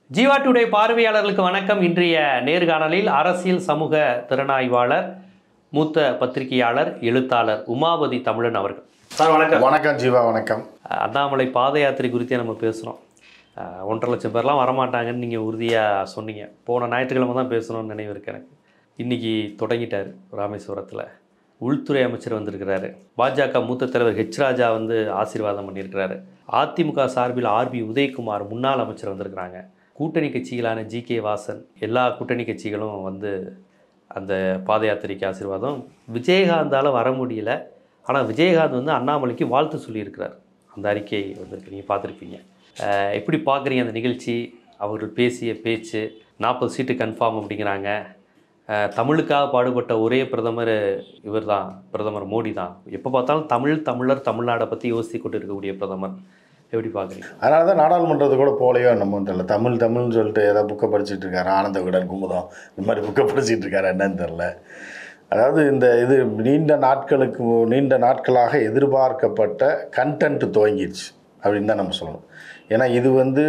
Jeeva today பார்வையாளர்களுக்கு வணக்கம் இன்றைய நேர்காணலில் அரசியல் சமூக திறனாய்வாளர் மூத்த பத்திரிகையாளர் எழுத்தாளர் உமாபதி தமிழன் அவர்கள் சார் வணக்கம் வணக்கம் ஜீவா வணக்கம் அண்ணாமலை பாத யாத்திரை குறித்தே நம்ம பேசுகிறோம் ஒன்றரை லட்சம் பேர்லாம் வரமாட்டாங்கன்னு நீங்கள் உறுதியாக சொன்னீங்க போன ஞாயிற்றுக்கிழமை தான் பேசணும்னு நினைவு இருக்கு எனக்கு இன்றைக்கி தொடங்கிட்டார் ராமேஸ்வரத்தில் உள்துறை அமைச்சர் வந்திருக்கிறாரு பாஜக மூத்த தலைவர் ஹெச் ராஜா வந்து ஆசீர்வாதம் பண்ணியிருக்கிறாரு அதிமுக சார்பில் ஆர்பி உதயகுமார் முன்னாள் அமைச்சர் வந்திருக்கிறாங்க கூட்டணி கட்சிகளான ஜி கே வாசன் எல்லா கூட்டணி கட்சிகளும் வந்து அந்த பாத யாத்திரைக்கு ஆசீர்வாதம் விஜயகாந்தால் வர முடியல ஆனால் விஜயகாந்த் வந்து அண்ணாமலைக்கு வாழ்த்து சொல்லியிருக்கிறார் அந்த அறிக்கை வந்திருக்கு நீங்கள் பார்த்துருப்பீங்க அஹ் எப்படி பார்க்குறீங்க அந்த நிகழ்ச்சி அவர்கள் பேசிய பேச்சு நாற்பது சீட்டு கன்ஃபார்ம் அப்படிங்கிறாங்க அஹ் தமிழுக்காக பாடுபட்ட ஒரே பிரதமர் இவர் தான் பிரதமர் மோடி தான் எப்போ பார்த்தாலும் தமிழ் தமிழர் தமிழ்நாடை பற்றி யோசித்து கொண்டு இருக்கக்கூடிய பிரதமர் எப்படி பார்க்குறீங்க அதனால தான் நாடாளுமன்றத்து கூட போலையோ நம்ம தெரியல தமிழ் தமிழ்னு சொல்லிட்டு ஏதாவது புக்கை படிச்சிட்டு இருக்காரு ஆனந்த விடன் குமுதம் இந்த மாதிரி புக்கை படிச்சிட்டு இருக்காரு என்னன்னு தெரில அதாவது இந்த இது நீண்ட நாட்களுக்கு நீண்ட நாட்களாக எதிர்பார்க்கப்பட்ட கண்டென்ட் துவங்கிடுச்சு அப்படின்னு தான் நம்ம சொல்லணும் ஏன்னா இது வந்து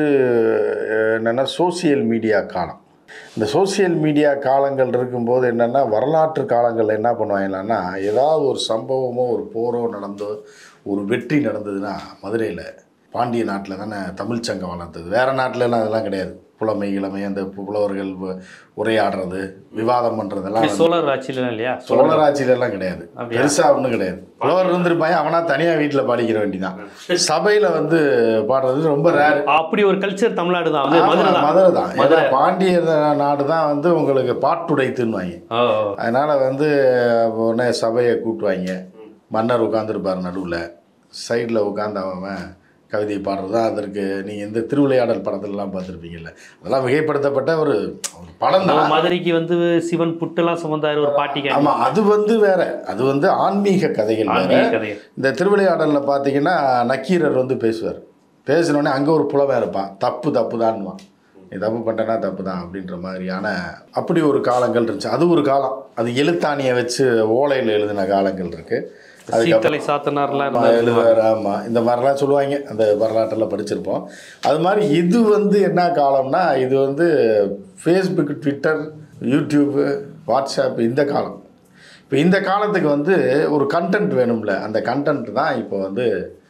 அஹ், என்னென்னா சோசியல் மீடியா காலம் இந்த சோசியல் மீடியா காலங்கள் இருக்கும்போது என்னென்னா வரலாற்று காலங்களில் என்ன பண்ணுவாங்கன்னா ஏதாவது ஒரு சம்பவமோ ஒரு போரோ நடந்தோ ஒரு வெற்றி நடந்ததுன்னா மதுரையில் பாண்டிய நாட்டில் தானே தமிழ் சங்கம் வளர்த்தது வேறு நாட்டிலலாம் அதெல்லாம் கிடையாது புலமை இளமை அந்த பு- புலவர்கள் உ- உரையாடுறது விவாதம் பண்ணுறதெல்லாம் வந்து சோழர் ஆட்சியிலாம் இல்லையா சோழர் ஆட்சியிலலாம் கிடையாது அப்படியா? பெருசா ஒன்றும் கிடையாது புலவர் இருந்திருப்பாங்க அவனா தனியா வீட்டுல பாடிக்கிற வேண்டிதான் சபையில வந்து பாடுறது ரொம்ப ரேர் அப்படி ஒரு கல்ச்சர் தமிழ்நாடு தான் வந்து மதுரை தான் மதுரை தான் ஏன்னா மதுரை. பாண்டிய நாடு தான் வந்து உங்களுக்கு பாட்டுடைத்துன்னுவாங்க ஓ ஓ. அதனால வந்து உடனே சபையை கூட்டுவாங்க மன்னர் உட்காந்துருப்பார் நடுவில் சைடில் உட்காந்து அவன் கவிதை பாடுறது தான் அதற்கு நீங்கள் இந்த திருவிளையாடல் படத்துலலாம் பார்த்துருப்பீங்கல்ல அதெல்லாம் மிகைப்படுத்தப்பட்ட ஒரு ஒரு படம் நம்ம தான் மதுரைக்கு வந்து சிவன் புட்டெல்லாம் சுமந்தாரு ஒரு பாட்டிக்கு ஆமாம் அது வந்து வேற அது வந்து ஆன்மீக கதைகள் வேற ஆன்மீக கதை இந்த திருவிளையாடலில் பார்த்தீங்கன்னா நக்கீரர் வந்து பேசுவார் பேசினோடனே அங்கே ஒரு புலவன் இருப்பான் தப்பு தப்பு தான்வான் நீ தப்பு பண்ணிட்டனா தப்பு தான் அப்படின்ற மாதிரியான அப்படி ஒரு காலங்கள் இருந்துச்சு அது ஒரு காலம் அது எழுத்தாணியை வச்சு ஓலையில் எழுதின காலங்கள் இருக்குது சீத்தலை சாத்தனார்லாம் ஆமா, இருந்தாரு. எழுதுவார் ஆமாம் இந்த மாதிரிலாம் சொல்லுவாங்க அந்த வரலாற்றில் படிச்சிருப்போம் அது மாதிரி இது வந்து என்ன காலம்னா இது வந்து ஃபேஸ்புக் ட்விட்டர் யூடியூப்பு வாட்ஸ்அப் இந்த காலம் இப்போ இந்த காலத்துக்கு வந்து ஒரு கண்டென்ட் வேணும்ல அந்த கண்டென்ட் தான் இப்போ வந்து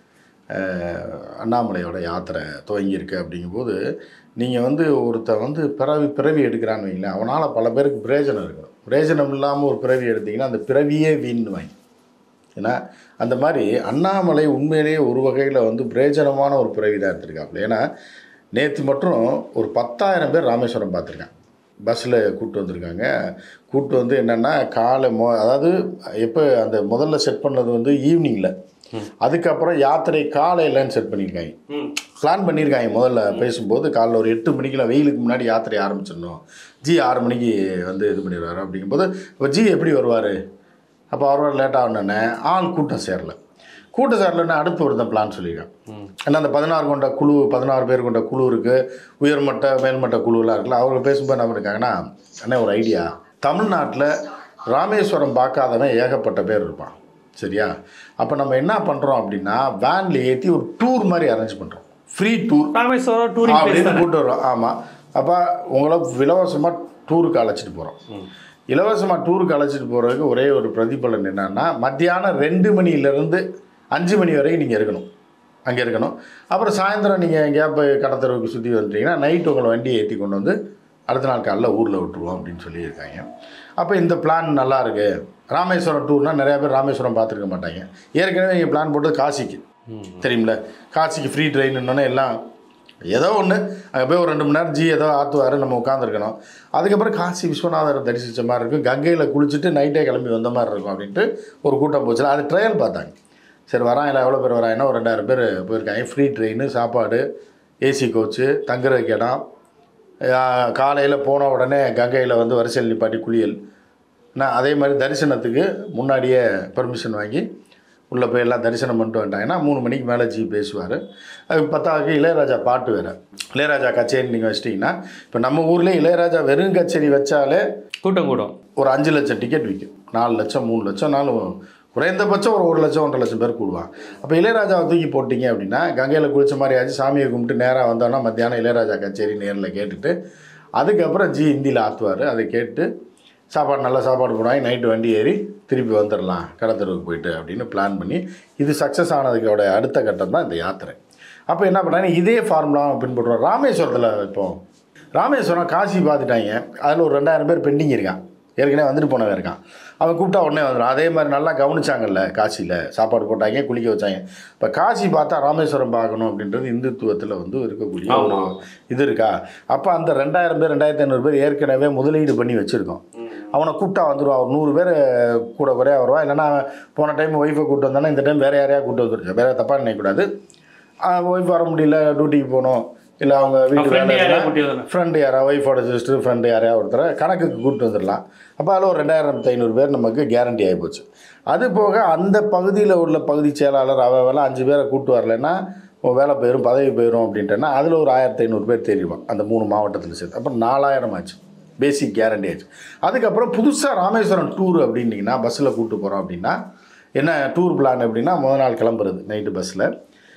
அஹ், அண்ணாமலையோட யாத்திரை துவங்கியிருக்கு அப்படிங்கும்போது நீங்கள் வந்து ஒருத்தன் வந்து பிறவி பிறவி எடுக்கிறான்னு வைங்களேன் அவனால் பல பேருக்கு பிரயோஜனம் இருக்கணும் பிரயோஜனம் இல்லாமல் ஒரு பிறவி எடுத்தீங்கன்னா அந்த பிறவியே வீண்னுவாங்க ஏன்னா அந்த மாதிரி அண்ணாமலை உண்மையிலேயே ஒரு வகையில் வந்து பிரயோஜனமான ஒரு பிறவி தான் எடுத்திருக்காப்புல ஏன்னா நேற்று மட்டும் ஒரு பத்தாயிரம் பேர் ராமேஸ்வரம் பார்த்துருக்காங்க பஸ்ஸில் கூப்பிட்டு வந்திருக்காங்க கூப்பிட்டு வந்து என்னென்னா காலை மொ அதாவது எப்போ அந்த முதல்ல செட் பண்ணது வந்து ஈவினிங்கில் அதுக்கப்புறம் யாத்திரை காலையிலன்னு செட் பண்ணியிருக்காங்க ம். பிளான் பண்ணியிருக்காங்க முதல்ல பேசும்போது காலைல ஒரு எட்டு மணிக்கெல்லாம் வெயிலுக்கு முன்னாடி யாத்திரை ஆரம்பிச்சிடணும் ஜி ஆறு மணிக்கு வந்து இது பண்ணிடுவார் அப்படிங்கும்போது இப்போ ஜி எப்படி வருவார் அப்போ அவர் லேட் ஆகணுன்னே ஆள் கூட்டம் சேரல கூட்டம் சேரலன்னா அடுத்து ஒரு தான் பிளான் சொல்லியிருக்கான் ம். ஏன்னா அந்த பதினாறு கொண்ட குழு பதினாறு பேர் கொண்ட குழு இருக்குது உயர்மட்ட மேல்மட்ட குழுலாம் இருக்குல்ல அவங்க பேசும்போது என்ன பண்ணிருக்காங்கன்னா அண்ணே ஒரு ஐடியா தமிழ்நாட்டில் ராமேஸ்வரம் பார்க்காதவன் ஏகப்பட்ட பேர் இருப்பான் சரியா அப்போ நம்ம என்ன பண்ணுறோம் அப்படின்னா வேனில் ஏற்றி ஒரு டூர் மாதிரி அரேஞ்ச் பண்ணுறோம் free tour Rameswaram touring place அப்படின்னு தானே கூப்பிட்டு வரோம் ஆமாம் அப்போ உங்களை இலவசமாக டூருக்கு அழைச்சிட்டு போகிறோம் இலவசமாக டூருக்கு அழைச்சிட்டு போகிறதுக்கு ஒரே ஒரு பிரதிபலன் என்னன்னா மத்தியானம் ரெண்டு மணிலேருந்து அஞ்சு மணி வரைக்கும் நீங்கள் இருக்கணும் அங்கே இருக்கணும் அப்புறம் சாயந்தரம் நீங்கள் எங்கேயா போய் கடத்தரவுக்கு சுற்றி வந்துட்டீங்கன்னா நைட்டு உங்களை வண்டியை ஏற்றி கொண்டு வந்து அடுத்த நாள் காலைல ஊரில் விட்டுருவோம் அப்படின்னு சொல்லியிருக்காங்க அப்போ இந்த பிளான் நல்லா இருக்கு ராமேஸ்வரம் டூர்னால் நிறையா பேர் ராமேஸ்வரம் பார்த்துருக்க மாட்டாங்க ஏற்கனவே இங்கே பிளான் போட்டது காசிக்கு தெரியுமில்ல காசிக்கு ஃப்ரீ ட்ரெயின்னு எல்லாம் ஏதோ ஒன்று அங்கே போய் ஒரு ரெண்டு மணி நேரம் ஜி ஏதோ ஆற்றுவார் நம்ம உட்காந்துருக்கணும் அதுக்கப்புறம் காசி விஸ்வநாதரை தரிசித்த மாதிரி இருக்கும் கங்கையில் குளிச்சுட்டு நைட்டே கிளம்பி வந்த மாதிரி இருக்கும் அப்படின்ட்டு ஒரு கூட்டம் போச்சுல அது ட்ரையல் பார்த்தாங்க சரி வராங்களா எவ்வளோ பேர் வராங்கன்னா ஒரு ரெண்டாயிரம் பேர் போயிருக்காங்க ஃப்ரீ ட்ரெயின் சாப்பாடு ஏசி கோச்சு தங்குறதுக்கு இடம் காலையில் போன உடனே கங்கையில் வந்து வரிசையில் நிப்பாட்டி குளியல் நான் அதே மாதிரி தரிசனத்துக்கு முன்னாடியே பெர்மிஷன் வாங்கி உள்ளே போய் எல்லாம் தரிசனம் பண்ணிட்டு வந்துட்டாங்கன்னா மூணு மணிக்கு மேலே ஜி பேசுவார் அது பத்தாவது இளையராஜா பாட்டு வேறு இளையராஜா கச்சேரி நீங்கள் வச்சிட்டிங்கன்னா இப்போ நம்ம ஊர்லேயே இளையராஜா வெறும் கச்சேரி வச்சாலே கூட்டம் கூடும் ஒரு அஞ்சு லட்சம் டிக்கெட் விற்கும் நாலு லட்சம் மூணு லட்சம் நாளும் குறைந்தபட்சம் ஒரு ஒரு லட்சம் ஒன்றரை லட்சம் பேர் கூடுவான் அப்போ இளையராஜாவை தூக்கி போட்டிங்க அப்படின்னா கங்கையில் குளிச்ச மாதிரி ஆச்சு சாமியை கும்பிட்டு நேராக வந்தோன்னா மத்தியானம் இளையராஜா கச்சேரி நேரில் கேட்டுட்டு அதுக்கப்புறம் ஜி ஹிந்தியில் ஆற்றுவார் அதை கேட்டு சாப்பாடு நல்ல சாப்பாடு போடுவாங்க நைட்டு வண்டி ஏறி திருப்பி வந்துடலாம் கடத்தருவுக்கு போயிட்டு அப்படின்னு பிளான் பண்ணி இது சக்ஸஸ் ஆனதுக்கோட அடுத்த கட்டம் தான் இந்த யாத்திரை அப்போ என்ன பண்ணுறாங்க இதே ஃபார்முலாவை பின்பற்றுறோம் ராமேஸ்வரத்தில் இப்போ ராமேஸ்வரம் காசி பார்த்துட்டாங்க அதில் ஒரு ரெண்டாயிரம் பேர் பெண்டிங் இருக்கான் ஏற்கனவே வந்துட்டு போனவன் இருக்கான் அவன் கூப்பிட்டா உடனே வந்துடும் அதே மாதிரி நல்லா கவனிச்சாங்கல்ல காசியில் சாப்பாடு போட்டாங்க குளிக்க வச்சாங்க இப்போ காசி பார்த்தா ராமேஸ்வரம் பார்க்கணும் அப்படின்றது இந்துத்துவத்தில் வந்து இருக்கக்கூடிய ஒரு ஆமா. இது இருக்கா அப்போ அந்த ரெண்டாயிரம் பேர் ரெண்டாயிரத்தி ஐநூறு பேர் ஏற்கனவே முதலீடு பண்ணி வச்சுருக்கோம் அவனை கூப்பிட்டா வந்துடுவான் ஒரு நூறு பேர் கூட குறையா வருவான் இல்லைன்னா அவன் போன டைம் ஒய்ஃபை கூப்பிட்டு வந்தானே இந்த டைம் வேறு யாரையா கூப்பிட்டு வந்துருச்சு வேறு தப்பாக நினைக்கக்கூடாது ஒய்ஃப் வர முடியல டியூட்டிக்கு போகணும் இல்லை அவங்க வீட்டு friend யாரையா வேலை கூட்டி வரணும். ஃப்ரெண்டு யாரா ஒய்ஃபோட சிஸ்டர் ஃப்ரெண்டு யாரையா ஒருத்தரை கணக்குக்கு கூப்பிட்டு வந்துடலாம் அப்போ அதில் ஒரு ரெண்டாயிரத்து ஐநூறு பேர் நமக்கு கேரண்டி ஆகி போச்சு அது போக அந்த பகுதியில் உள்ள பகுதி செயலாளர் அவெல்லாம் அஞ்சு பேரை கூப்பிட்டு வரலைன்னா உன் வேலை போயிடும் பதவி போயிடும் அப்படின்ட்டேன்னா அதில் ஒரு ஆயிரத்தி ஐநூறு பேர் தெரியுவான் அந்த மூணு மாவட்டத்தில் சேர்த்து அப்புறம் நாலாயிரம் ஆச்சு பேசிக் கேரண்டி ஆச்சு அதுக்கப்புறம் புதுசாக ராமேஸ்வரம் டூர் அப்படின்னீங்கன்னா பஸ்ஸில் கூப்பிட்டு போகிறோம் அப்படின்னா என்ன டூர் பிளான் அப்படின்னா முதல் நாள் கிளம்புறது நைட்டு பஸ்ஸில்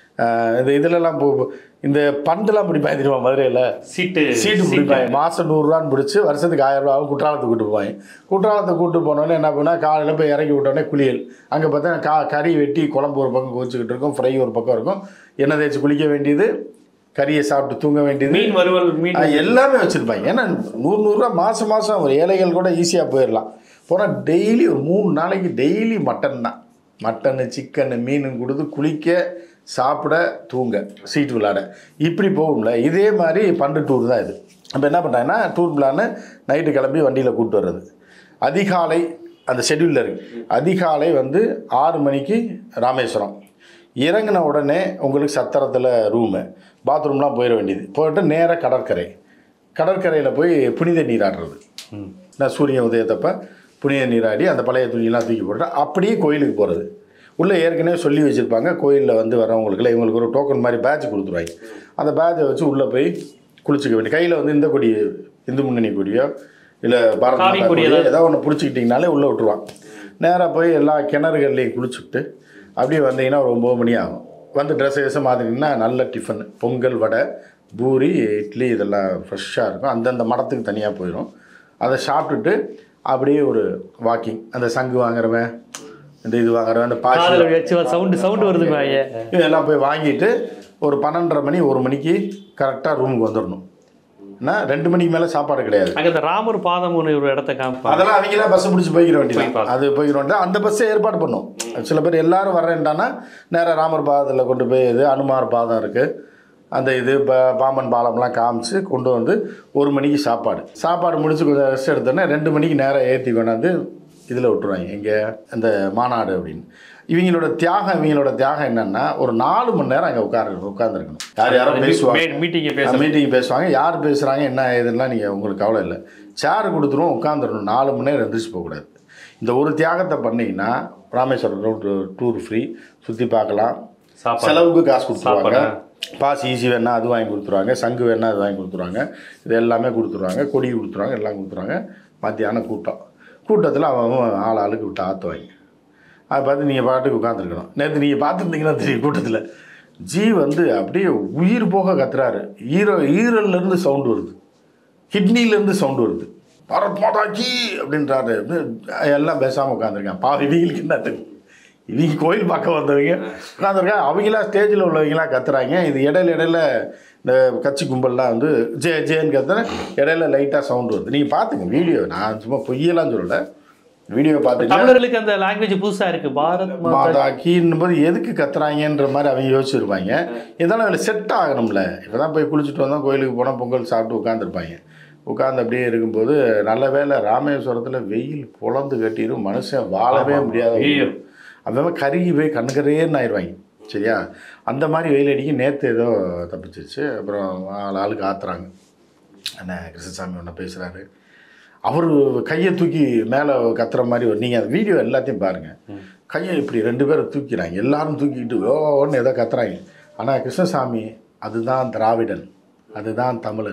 இந்த இதுலலாம் போ இந்த பண்டெல்லாம் பிடிப்பாங்க தெரியுமா மதுரையில் சீட்டு சீட்டு பிடிப்பாங்க மாதம் நூறுரூவான்னு பிடிச்சி வருஷத்துக்கு ஆயிரம் ரூபா குற்றாலத்துக்கு கூட்டு போவாங்க குற்றாலத்தை கூட்டு போனோடனே என்ன பண்ணால் காலையில் போய் இறக்கி விட்டோடனே குளியல் அங்கே பார்த்தா கா கறி வெட்டி குழம்பு ஒரு பக்கம் கொதிச்சுக்கிட்டு இருக்கும் ஃப்ரை ஒரு பக்கம் இருக்கும் எண்ணெய் தேய்ச்சி குளிக்க வேண்டியது கறியை சாப்பிட்டு தூங்க வேண்டியது மீன் வறுவல் மீன் ஆ, எல்லாமே வச்சுருப்பாங்க ஏன்னா நூறு நூறுரூவா மாதம் மாதம் ஒரு ஏழைகள் கூட ஈஸியாக போயிடலாம் போனால் டெய்லி ஒரு மூணு நாளைக்கு டெய்லி மட்டன் தான் மட்டனு சிக்கனு மீன் கொடுத்து குளிக்க சாப்பிட தூங்க சீட்டு விளாட இப்படி போகும்ல இதே மாதிரி பண்டு டூர் தான் இது அப்போ என்ன பண்ணுறாங்கன்னா டூர் பிளான்னு நைட்டு கிளம்பி வண்டியில் கூப்பிட்டு வர்றது அதிகாலை அந்த ஷெட்யூலில் இருக்குது அதிகாலை வந்து ஆறு மணிக்கு ராமேஸ்வரம் இறங்கின உடனே உங்களுக்கு சத்திரத்தில் ரூமு பாத்ரூம்லாம் போயிட வேண்டியது போயிட்டு நேராக கடற்கரை கடற்கரையில் போய் புனித நீராடுறது நான் சூரிய உதயத்தப்ப புனித நீராடி அந்த பழைய துணியெல்லாம் தூக்கி போட்டு அப்படியே கோயிலுக்கு போகிறது உள்ளே ஏற்கனவே சொல்லி வச்சுருப்பாங்க கோயிலில் வந்து வரவங்களுக்கு இவங்களுக்கு ஒரு டோக்கன் மாதிரி பேட்ச் கொடுத்துருவாங்க அந்த பேட்சை வச்சு உள்ளே போய் குளிச்சுக்க வேண்டிய கையில் வந்து இந்த கொடி இந்து முன்னணி கொடியோ இல்லை பாரத் காவி மாதா கொடி கொடியோ ஏதாவது. ஏதோ ஒன்று பிடிச்சிக்கிட்டிங்கனாலே உள்ளே விட்டுருவான் நேராக போய் எல்லா கிணறுகள்லையும் குளிச்சுட்டு அப்படியே வந்தீங்கன்னா ஒரு ஒம்பது மணி ஆகும் வந்து ட்ரெஸ் கேஸை மாற்றினீங்கன்னா நல்ல டிஃபன் பொங்கல் வடை பூரி இட்லி இதெல்லாம் ஃப்ரெஷ்ஷாக இருக்கும் அந்தந்த மடத்துக்கு தனியாக போயிடும் அதை சாப்பிட்டுட்டு அப்படியே ஒரு வாக்கிங் அந்த சங்கு வாங்குறவன் இந்த இது வாங்குறவன் அந்த பாசி காதல வச்சு சவுண்டு சவுண்டு வருதுங்க ஐயா இதெல்லாம் போய் வாங்கிட்டு ஒரு பன்னெண்டரை மணி ஒரு மணிக்கு கரெக்டாக ரூமுக்கு வந்துடணும் ஏன்னா ரெண்டு மணிக்கு மேலே சாப்பாடு கிடையாது அங்க இந்த ராமர் பாதம் ஒன்று ஒரு இடத்த காமிப்பாங்க அதெல்லாம் அவங்களாம் பஸ் பிடிச்சி போய்க்கிற வேண்டியது போய்ப்பாங்க. அது போய்க்கிற வேண்டியது அந்த பஸ்ஸை ஏற்பாடு பண்ணும் சில பேர் எல்லாரும் வரேன்டானா நேராக ராமர் பாதத்தில் கொண்டு போய் இது அனுமார் பாதம் இருக்குது அந்த இது ப பாம்பன் பாலம்லாம் காமிச்சு கொண்டு வந்து ஒரு மணிக்கு சாப்பாடு சாப்பாடு முடிச்சு கொஞ்சம் ரெஸ்ட் எடுத்தோன்னே ரெண்டு மணிக்கு நேராக ஏற்றி கொண்டாந்து இதில் விட்டுருவாங்க இங்கே இந்த மாநாடு அப்படின்னு இவங்களோட தியாகம் இவங்களோட தியாகம் என்னன்னா ஒரு நாலு மணி நேரம் அங்கே உட்கார உட்காந்துருக்கணும் யார் யாரோ பேசுவாங்க மீட்டிங்கை பேச மீட்டிங் பேசுவாங்க யார் பேசுகிறாங்க என்ன ஏதுலாம் நீங்கள் உங்களுக்கு கவலை இல்லை சேர் கொடுத்துருவோம் உட்காந்துடணும் நாலு மணி நேரம் எந்திரிச்சு போகக்கூடாது இந்த ஒரு தியாகத்தை பண்ணீங்கன்னா ராமேஸ்வரம் ரோடு டூர் ஃப்ரீ சுற்றி பார்க்கலாம் சாப்பாடு செலவுக்கு காசு கொடுத்துருவாங்க சாப்பாடு. பாஸ் ஈஸி வேணா அது வாங்கி கொடுத்துருவாங்க சங்கு வேணா அது வாங்கி கொடுத்துருவாங்க இது எல்லாமே கொடுத்துருவாங்க கொடி கொடுத்துருவாங்க எல்லாம் கொடுத்துருவாங்க மத்தியானம் கூட்டம் கூட்டத்தில் அவன் அவன் ஆள் ஆளுக்கு விட்டு ஆற்றுவாங்க அதை பார்த்து நீங்கள் பாட்டுக்கு உட்காந்துருக்கணும் நேற்று நீங்கள் பார்த்துருந்தீங்கன்னா தெரியும் கூட்டத்தில் ஜி வந்து அப்படியே உயிர் போக கத்துறாரு ஈரோ ஈரல்லேருந்து சவுண்டு வருது கிட்னிலேருந்து சவுண்டு வருது பாரத் மாதா கி அப்படின்றாரு எல்லாம் பேசாமல் உட்காந்துருக்கான் பா இவங்களுக்கு என்ன தெரியும் இவங்க கோயில் பார்க்க வந்தவங்க உட்காந்துருக்காங்க அவங்களாம் ஸ்டேஜில் உள்ளவங்களாம் கத்துறாங்க இது இடையில இடையில இந்த கட்சி கும்பல்லாம் வந்து ஜே ஜேன்னு கத்துறேன் இடையில லைட்டாக சவுண்டு வருது நீங்கள் பார்த்துங்க வீடியோ நான் சும்மா பொய்யெல்லாம் சொல்லலை வீடியோ பார்த்துட்டு தமிழர்களுக்கு அந்த லாங்குவேஜ் புதுசா இருக்கு பாரத் மாதா மாதா கீன்னு போது எதுக்கு கத்துறாங்கன்ற மாதிரி அவங்க யோசிச்சிருப்பாங்க இதெல்லாம் அதில் செட் ஆகணும்ல இப்போ தான் போய் குளிச்சுட்டு வந்தோம் கோயிலுக்கு போனால் பொங்கல் சாப்பிட்டு உட்காந்துருப்பாங்க உட்காந்து அப்படியே இருக்கும்போது நல்ல வேளை ராமேஸ்வரத்தில் வெயில் பொழந்து கட்டிடும் மனுஷன் வாழவே முடியாத ஒரு- ஐயோ. அவன் கருகி போய் கண்கரேன்னு ஆயிடுவாங்க சரியா அந்த மாதிரி வெயில் அடிக்க நேற்று ஏதோ தப்பிச்சிருச்சு அப்புறம் ஆள் ஆளுக்கு ஆத்துறாங்க என்ன கிருஷ்ணசாமி ஒன்று பேசுகிறாரு அவர் கையை தூக்கி மேலே கத்துற மாதிரி ஒரு நீங்கள் அந்த வீடியோ எல்லாத்தையும் பாருங்கள் கையை இப்படி ரெண்டு பேரும் தூக்கிறாங்க எல்லாரும் தூக்கிட்டு ஓன்னு ஏதோ கத்துறாங்க ஆனால் கிருஷ்ணசாமி அதுதான் திராவிடன் அதுதான் தமிழன்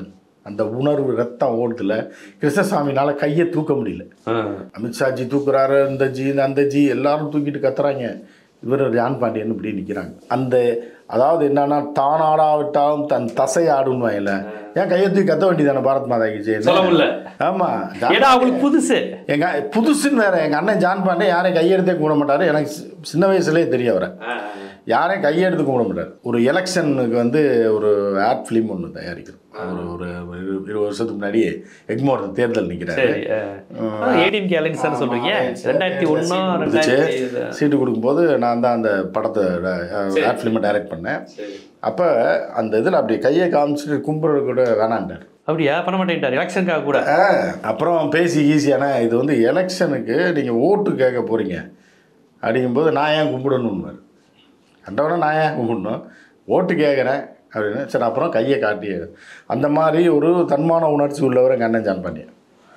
அந்த உணர்வு ரத்தம் ஓடுதுல கிருஷ்ணசாமினால கையை தூக்க முடியல ஆ. அமித்ஷாஜி தூக்குறாரு இந்த ஜி அந்த ஜி எல்லாரும் தூக்கிட்டு கத்துறாங்க இவர் ஜான் பாண்டியன் இப்படி நிற்கிறாங்க அந்த அதாவது என்னன்னா தான் ஆடாவிட்டாலும் தன் தசை ஆடுன்னு ஏன் கையை தூக்கி கத்த வேண்டியதானே பாரத் மாதா கி ஜெய் சொல்ல முடியல ஆமா ஜான் ஏன்னா அவங்களுக்கு புதுசு எங்க புதுசுன்னு வேற எங்க அண்ணன் ஜான் பாண்டே யாரையும் கையெடுத்தே கூட மாட்டாரு எனக்கு சி- சின்ன வயசுலயே தெரிய வர யாரையும் கையெடுத்து கும்பிட மாட்டார் ஒரு எலெக்ஷனுக்கு வந்து ஒரு ஆட் ஃபிலிம் ஒன்று தயாரிக்கிறோம் ஒரு ஒரு ஒரு இரு- இருபது வருஷத்துக்கு முன்னாடி எக்மோர் தேர்தல் நிற்கிறாரு சரி ஏடிஎம்கே அலைன்ஸ் சொல்றீங்க ரெண்டாயிரத்தி ஒன்னா ரெண்டாயிரத்தி இது. சீட்டு கொடுக்கும்போது நான் தான் அந்த படத்தை ஆட் ஃபிலிமை டைரக்ட் பண்ணேன் அப்போ அந்த இதில் அப்படி கையை காமிச்சிட்டு கும்பிட்றது கூட வேணான்ட்டார் அப்படியா பண்ண மாட்டேன்ட்டார் எலெக்ஷனுக்காக கூட ஆ, அப்புறம் பேசி ஈஸியான இது வந்து எலெக்ஷனுக்கு நீங்கள் ஓட்டு கேட்க போகிறீங்க அப்படிங்கும்போது நான் ஏன் கும்பிடணும்னு கண்டவனை நான் ஏன் கும்பிடணும் ஓட்டு கேட்குறேன் அப்படின்னு சரி அப்புறம் கையை காட்டி அந்த மாதிரி ஒரு தன்மான உணர்ச்சி உள்ளவர் எங்கள் அண்ணன் ஜான் பாண்டியன்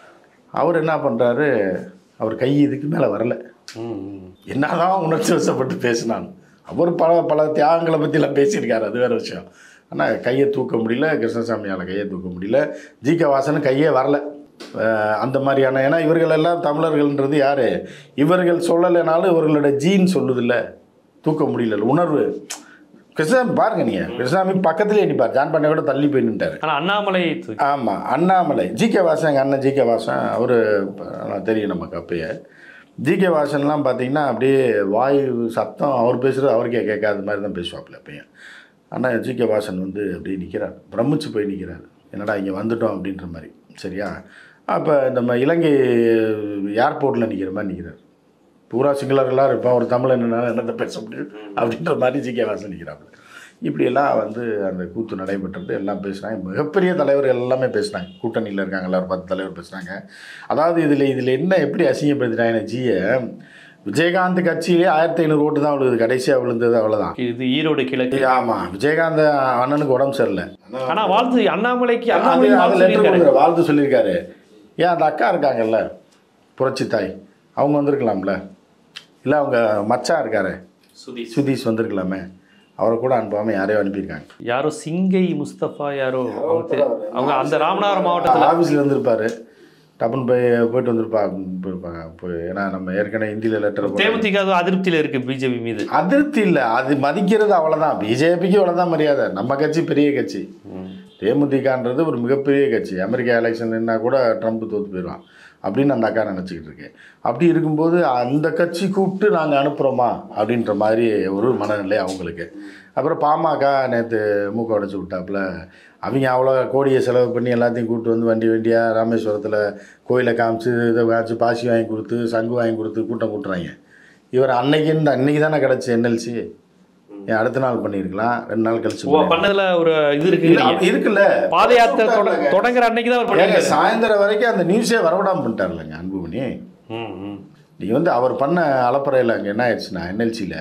அவர் என்ன பண்ணுறாரு அவர் கை இதுக்கு மேலே வரல ம், ம். என்னதான் உணர்ச்சி வசப்பட்டு பேசினான் அவர் பல பல தியாகங்களை பற்றிலாம் பேசியிருக்காரு அது வேறு விஷயம் ஆனால் கையை தூக்க முடியல கிருஷ்ணசாமியால் கையை தூக்க முடியல ஜி கே வாசன் கையே வரல அஹ் அந்த மாதிரியான ஏன்னா இவர்கள் எல்லாம் தமிழர்கள்ன்றது யார் இவர்கள் சொல்லலைனாலும் இவர்களோட ஜீன் சொல்லுதில்ல தூக்க முடியல உணர்வு கிருஷ்ணசாமி பாருங்க நீங்கள் கிருஷ்ணசாமி பக்கத்துலேயே நிற்பார் ஜான் பாண்டிய கூட தள்ளி போய் நின்ட்டார் ஆனா அண்ணாமலை தூக்கி- ஆமாம் அண்ணாமலை ஜி கே வாசன் எங்கள் அண்ணன் ஜி கே வாசன் அவர் தெரியும் நமக்கு அப்பயே ஜி கே வாசன்லாம் பார்த்தீங்கன்னா அப்படியே வாயு சத்தம் அவர் பேசுகிறது அவருக்கே கேட்காத மாதிரி தான் பேசுவாப்புல அப்பயும் ஆனால் ஜி கே வாசன் வந்து அப்படியே நிற்கிறார் பிரமிச்சு போய் நிற்கிறார் என்னடா இங்கே வந்துட்டோம் அப்படின்ற மாதிரி சரியா அப்போ நம்ம இலங்கை ஏர்போர்ட்டில் நிற்கிற மாதிரி நிற்கிறார் பூரா சிங்களர்களாக இருப்பான் ஒரு தமிழ் என்னென்ன என்னத்தை பேச முடியும் அப்படின்ற மாதிரி ஜி கே வாசன் நிற்கிறாப்புல இப்படியெல்லாம் வந்து அந்த கூத்து நடைபெற்றது எல்லாம் பேசுனாங்க மிகப்பெரிய தலைவர்கள் எல்லாமே பேசுனாங்க கூட்டணியில் இருக்காங்க எல்லாரும் பத்து தலைவர் பேசுனாங்க அதாவது இதில் இதில் என்ன எப்படி அசிங்கப்படுத்தினாங்க ஜியை விஜயகாந்த் கட்சியிலே ஆயிரத்தி ஐநூறு ஓட்டு தான் விழுது கடைசியாக விழுந்தது அவ்வளோதான் இது ஈரோடு கிழக்கு ஆமாம் விஜயகாந்த் அண்ணனுக்கு உடம்பு சரியில்லை ஆனா வாழ்த்து அண்ணாமலைக்கு அது அண்ணாமலை அது வாழ்த்து லெட்டர் சொல்லியிருக்காரு. கொடுக்குற வாழ்த்து சொல்லியிருக்காரு ஏன் அந்த அக்கா இருக்காங்கல்ல புரட்சி தாய் அவங்க வந்திருக்கலாம்ல இல்லை அவங்க மச்சான் இருக்காரு சுதீஷ் சுதீஷ் வந்திருக்கலாமே அவரை கூட அனுப்பாமல் யாரையோ அனுப்பியிருக்காங்க யாரோ சிங்கை முஸ்தபா யாரோ அவங்க தெரி- அவங்க அந்த ராமநாதபுரம் மாவட்டத்துல ஆஃபீஸில் இருந்திருப்பாரு டப்புன்னு போய் போயிட்டு வந்திருப்பா போயிருப்பாங்க போய் ஏன்னா நம்ம ஏற்கனவே ஹிந்தியில் லெட்டர் தேமுதிக அதுவும் அதிருப்தியில இருக்கு பிஜேபி மீது அதிருப்தி இல்லை அது மதிக்கிறது அவ்வளோதான் பிஜேபிக்கு அவ்வளோதான் மரியாதை நம்ம கட்சி பெரிய கட்சி தேமுதிகன்றது ஒரு மிகப்பெரிய கட்சி அமெரிக்கா எலெக்ஷன் நின்னா கூட ட்ரம்ப் தோற்று போயிடுவான் அப்படின்னு அந்த அக்கா நினச்சிக்கிட்டு இருக்கேன் அப்படி இருக்கும்போது அந்த கட்சி கூப்பிட்டு நாங்கள் அனுப்புகிறோமா அப்படின்ற மாதிரி ஒரு மனநிலை அவங்களுக்கு அப்புறம் பாமக நேற்று மூக்க உடச்சி விட்டாப்புல அவங்க அவ்வளோ கோடியை செலவு பண்ணி எல்லாத்தையும் கூப்பிட்டு வந்து வண்டி வண்டியாக ராமேஸ்வரத்தில் கோயிலை காமிச்சு இதை காமிச்சு பாசி வாங்கி கொடுத்து சங்கு வாங்கி கொடுத்து கூட்டம் கூட்டுறாங்க இவர் அன்னைக்கு அன்னைக்கு தானே கிடச்சி என்எல்சி ஏன் அடுத்த நாள் பண்ணியிருக்கலாம் ரெண்டு நாள் கழிச்சு ஓ, பண்ணிருக்கலாம். பண்ணதுல ஒரு இது இருக்கு இல்ல, அப்ப இருக்குல்ல பாத யாத்திரை தொட- தொடங்குற அன்னைக்கு தான் அவர் ஏங்க பண்ணிருக்காரு சாயந்தரம் வரைக்கும் அந்த நியூஸே வரவிடாம பண்ணிட்டார்லங்க அன்புமணி ம், ம். நீங்கள் வந்து அவர் பண்ண அலப்பறையில் அங்கே என்ன ஆயிடுச்சுன்னா என்எல்சியில்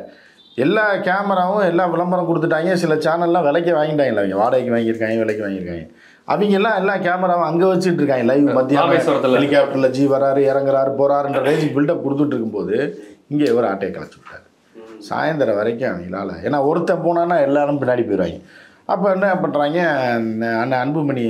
எல்லா கேமராவும் எல்லா விளம்பரம் கொடுத்துட்டாங்க சில சேனல்லாம் விலைக்கு வாங்கிட்டாங்கல்ல அவங்க வாடகைக்கு வாங்கியிருக்காங்க விலைக்கு வாங்கியிருக்காங்க அவங்க எல்லாம் எல்லா கேமராவும் அங்கே வச்சுட்டு இருக்காங்க லைவ் மத்தியானம் ராமேஸ்வரத்துல. ஹெலிகாப்டரில் ஜி வராரு இறங்குறாரு போறாருன்ற ரேஞ்ச் பில்டப் கொடுத்துட்டு இருக்கும்போது இங்கே இவர் ஆட்டையை கலைச்சு விட்டார் சாயந்தரம் வரைக்கும் அவங்களால ஏன்னா ஒருத்தன் போனான்னா எல்லாரும் பின்னாடி போயிடுவாங்க அப்போ என்ன பண்ணுறாங்க அண்ணன் அன்புமணி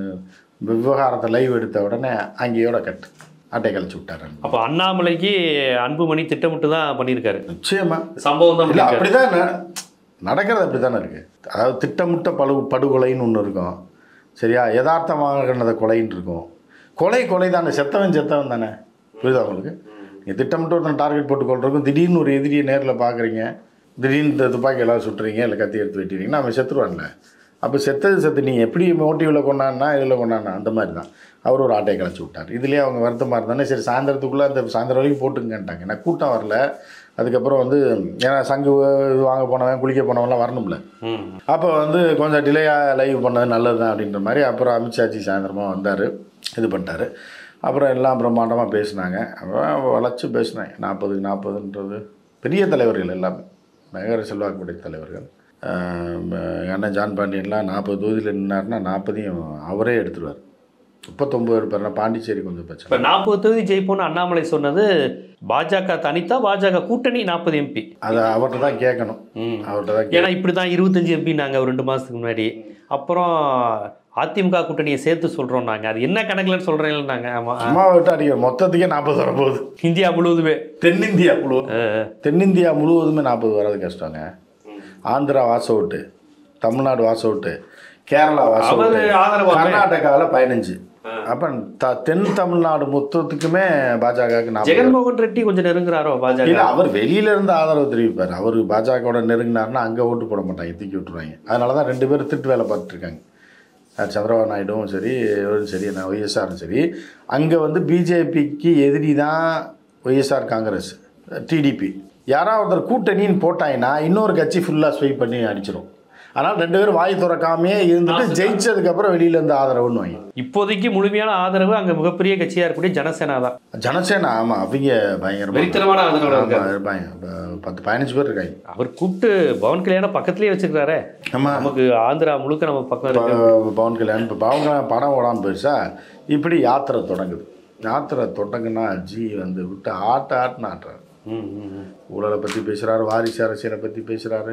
விவகாரத்தை லைவ் எடுத்த உடனே அங்கேயோட கட்டு ஆட்டை கழிச்சு விட்டார் அன்பு. அப்ப அண்ணாமலைக்கு அன்புமணி திட்டமிட்டு தான் பண்ணியிருக்காரு நிச்சயமா சம்பவம் தான் இல்லை பண்ணியிருக்காரு அப்படிதான் ந- நடக்கிறது அப்படி தானே இருக்கு அதாவது திட்டமிட்ட படு படுகொலைன்னு ஒன்று இருக்கும் சரியா யதார்த்தமாக கொலைன்னு இருக்கும் கொலை கொலை தானே செத்தவன் செத்தவன் தானே புரியுதா உங்களுக்கு நீங்கள் திட்டமிட்டு ஒருத்தன் டார்கெட் போட்டு கொள்றதுக்கும் திடீர்னு ஒரு எதிரியை நேரில் பார்க்குறீங்க திடீர்னு இந்த துப்பாக்கி எல்லாம் சுட்டுறீங்க இல்லை கத்தி எடுத்து வெட்டிறீங்கன்னா அவன் செத்துருவான்ல அப்போ செத்தது செத்து நீங்கள் எப்படி மோட்டிவில் கொண்டாடினா இதில் கொண்டாடினா அந்த மாதிரி தான் அவர் ஒரு ஆட்டையை கிளச்சி விட்டார் இதுலேயே அவங்க வருத்தமாக இருந்தானே சரி சாயந்தரத்துக்குள்ளே அந்த சாயந்தரம் வரைக்கும் போட்டுங்கன்ட்டாங்க ஏன்னா கூட்டம் வரல அதுக்கப்புறம் வந்து ஏன்னா சங்கு இது வாங்க போனவன் குளிக்க போனவன்லாம் வரணும்ல ம். அப்போ வந்து கொஞ்சம் டிலேயாக லைவ் பண்ணது நல்லது தான் அப்படின்ற மாதிரி அப்புறம் அமித்ஷாஜி சாயந்தரமாக வந்தார் இது பண்ணிட்டாரு அப்புறம் எல்லாம் பிரம்மாண்டமாக பேசினாங்க அப்புறம் வளைச்சு பேசினாங்க நாற்பதுக்கு நாற்பதுன்றது பெரிய தலைவர்கள் எல்லாமே நகர செல்வாக்கு படைத்த தலைவர்கள் ஆஹ் எங்கள் அண்ணன் ஜான் பாண்டியன்லாம் நாற்பது தொகுதியில் நின்னாருன்னா நாற்பதையும் அவரே எடுத்துருவார் முப்பத்தொம்பது இருப்பாருன்னா பாண்டிச்சேரி கொஞ்சம் பிரச்சனை இப்ப நாற்பது தொகுதி ஜெயிப்போம்னு அண்ணாமலை சொன்னது பாஜக தனித்தா பாஜக கூட்டணி நாற்பது எம்பி அதை அவர்கிட்ட தான் கேட்கணும் அவர்கிட்ட தான் ஏன்னா இப்படி தான் இருபத்தஞ்சு எம்பி நாங்கள் ஒரு ரெண்டு மாதத்துக்கு முன்னாடி அப்புறம் அதிமுக கூட்டணியை சேர்த்து சொல்றோம் நாங்க அது என்ன கணக்குலன்னு சொல்றேன் நாங்க ஆமா அம்மாவை விட்டு அடிக்கிற மொத்தத்துக்கே நாற்பது வரப்போகுது இந்தியா முழுவதுமே தென்னிந்தியா முழுவதும் தென்னிந்தியா முழுவதுமே நாற்பது வர்றது கஷ்டங்க ஆந்திரா வாச விட்டு தமிழ்நாடு வாச விட்டு கேரளா வாச அவரு விட்டு ஆதரவாமே. கர்நாடகாவில் பதினஞ்சு அப்போ த தென் தமிழ்நாடு மொத்தத்துக்குமே பாஜகவுக்கு நாற்பது ஜெகன்மோகன் ரெட்டி கொஞ்சம் நெருங்குறாரோ பாஜக இல்ல அவர் வெளியில இருந்து ஆதரவு தெரிவிப்பார் அவர் பாஜகவோட நெருங்கினார்னா அங்க ஓட்டு போட மாட்டாங்க தூக்கி விட்டுருவாங்க அதனால தான் ரெண்டு பேரும் திட்டு வேலை பார்த்துட்டு இருக்காங்க அஹ் சந்திரபாபு நாயுடுவும் சரி இவரும் சரி நான் ஒய்எஸ்ஆரும் சரி அங்கே வந்து பிஜேபிக்கு எதிரி தான் ஒய்எஸ்ஆர் காங்கிரஸ் டிடிபி யாராவது ஒருத்தர் கூட்டணின்னு போட்டாங்கன்னா இன்னொரு கட்சி ஃபுல்லாக ஸ்வைப் பண்ணி அடிச்சிடும் அதனால் ரெண்டு பேரும் வாய் திறக்காமையே இருந்துட்டு ஜெயிச்சதுக்கப்புறம் வெளியில இருந்து ஆதரவுன்னு வாங்கி இப்போதைக்கு முழுமையான ஆதரவு அங்க மிகப்பெரிய கட்சியா இருக்கக்கூடிய ஜனசேனா தான் ஜனசேனா ஆமாம் அவங்க பயங்கரமாக வெறித்தனமான ஆதரவோட இருக்காரு இருப்பாங்க ப- பத்து பதினஞ்சு பேர் இருக்காங்க அவர் கூப்பிட்டு பவன் கல்யாணம் பக்கத்துலயே வச்சிருக்காரே ஆமா நமக்கு ஆந்திரா முழுக்க நம்ம பக்கம் இருக்கு ப- பவன் கல்யாண் இப்போ பவன் கல்யாண் படம் ஓடாமல் போயிடுச்சா இப்படி யாத்திரை தொடங்குது யாத்திரை தொடங்குனா ஜி வந்து விட்டு ஆட்ட ஆட்டுன்னு ஆட்டுறாரு ம், ம், ம். ஊழலை பற்றி பேசுகிறாரு வாரிசு அரசியலை பற்றி பேசுகிறாரு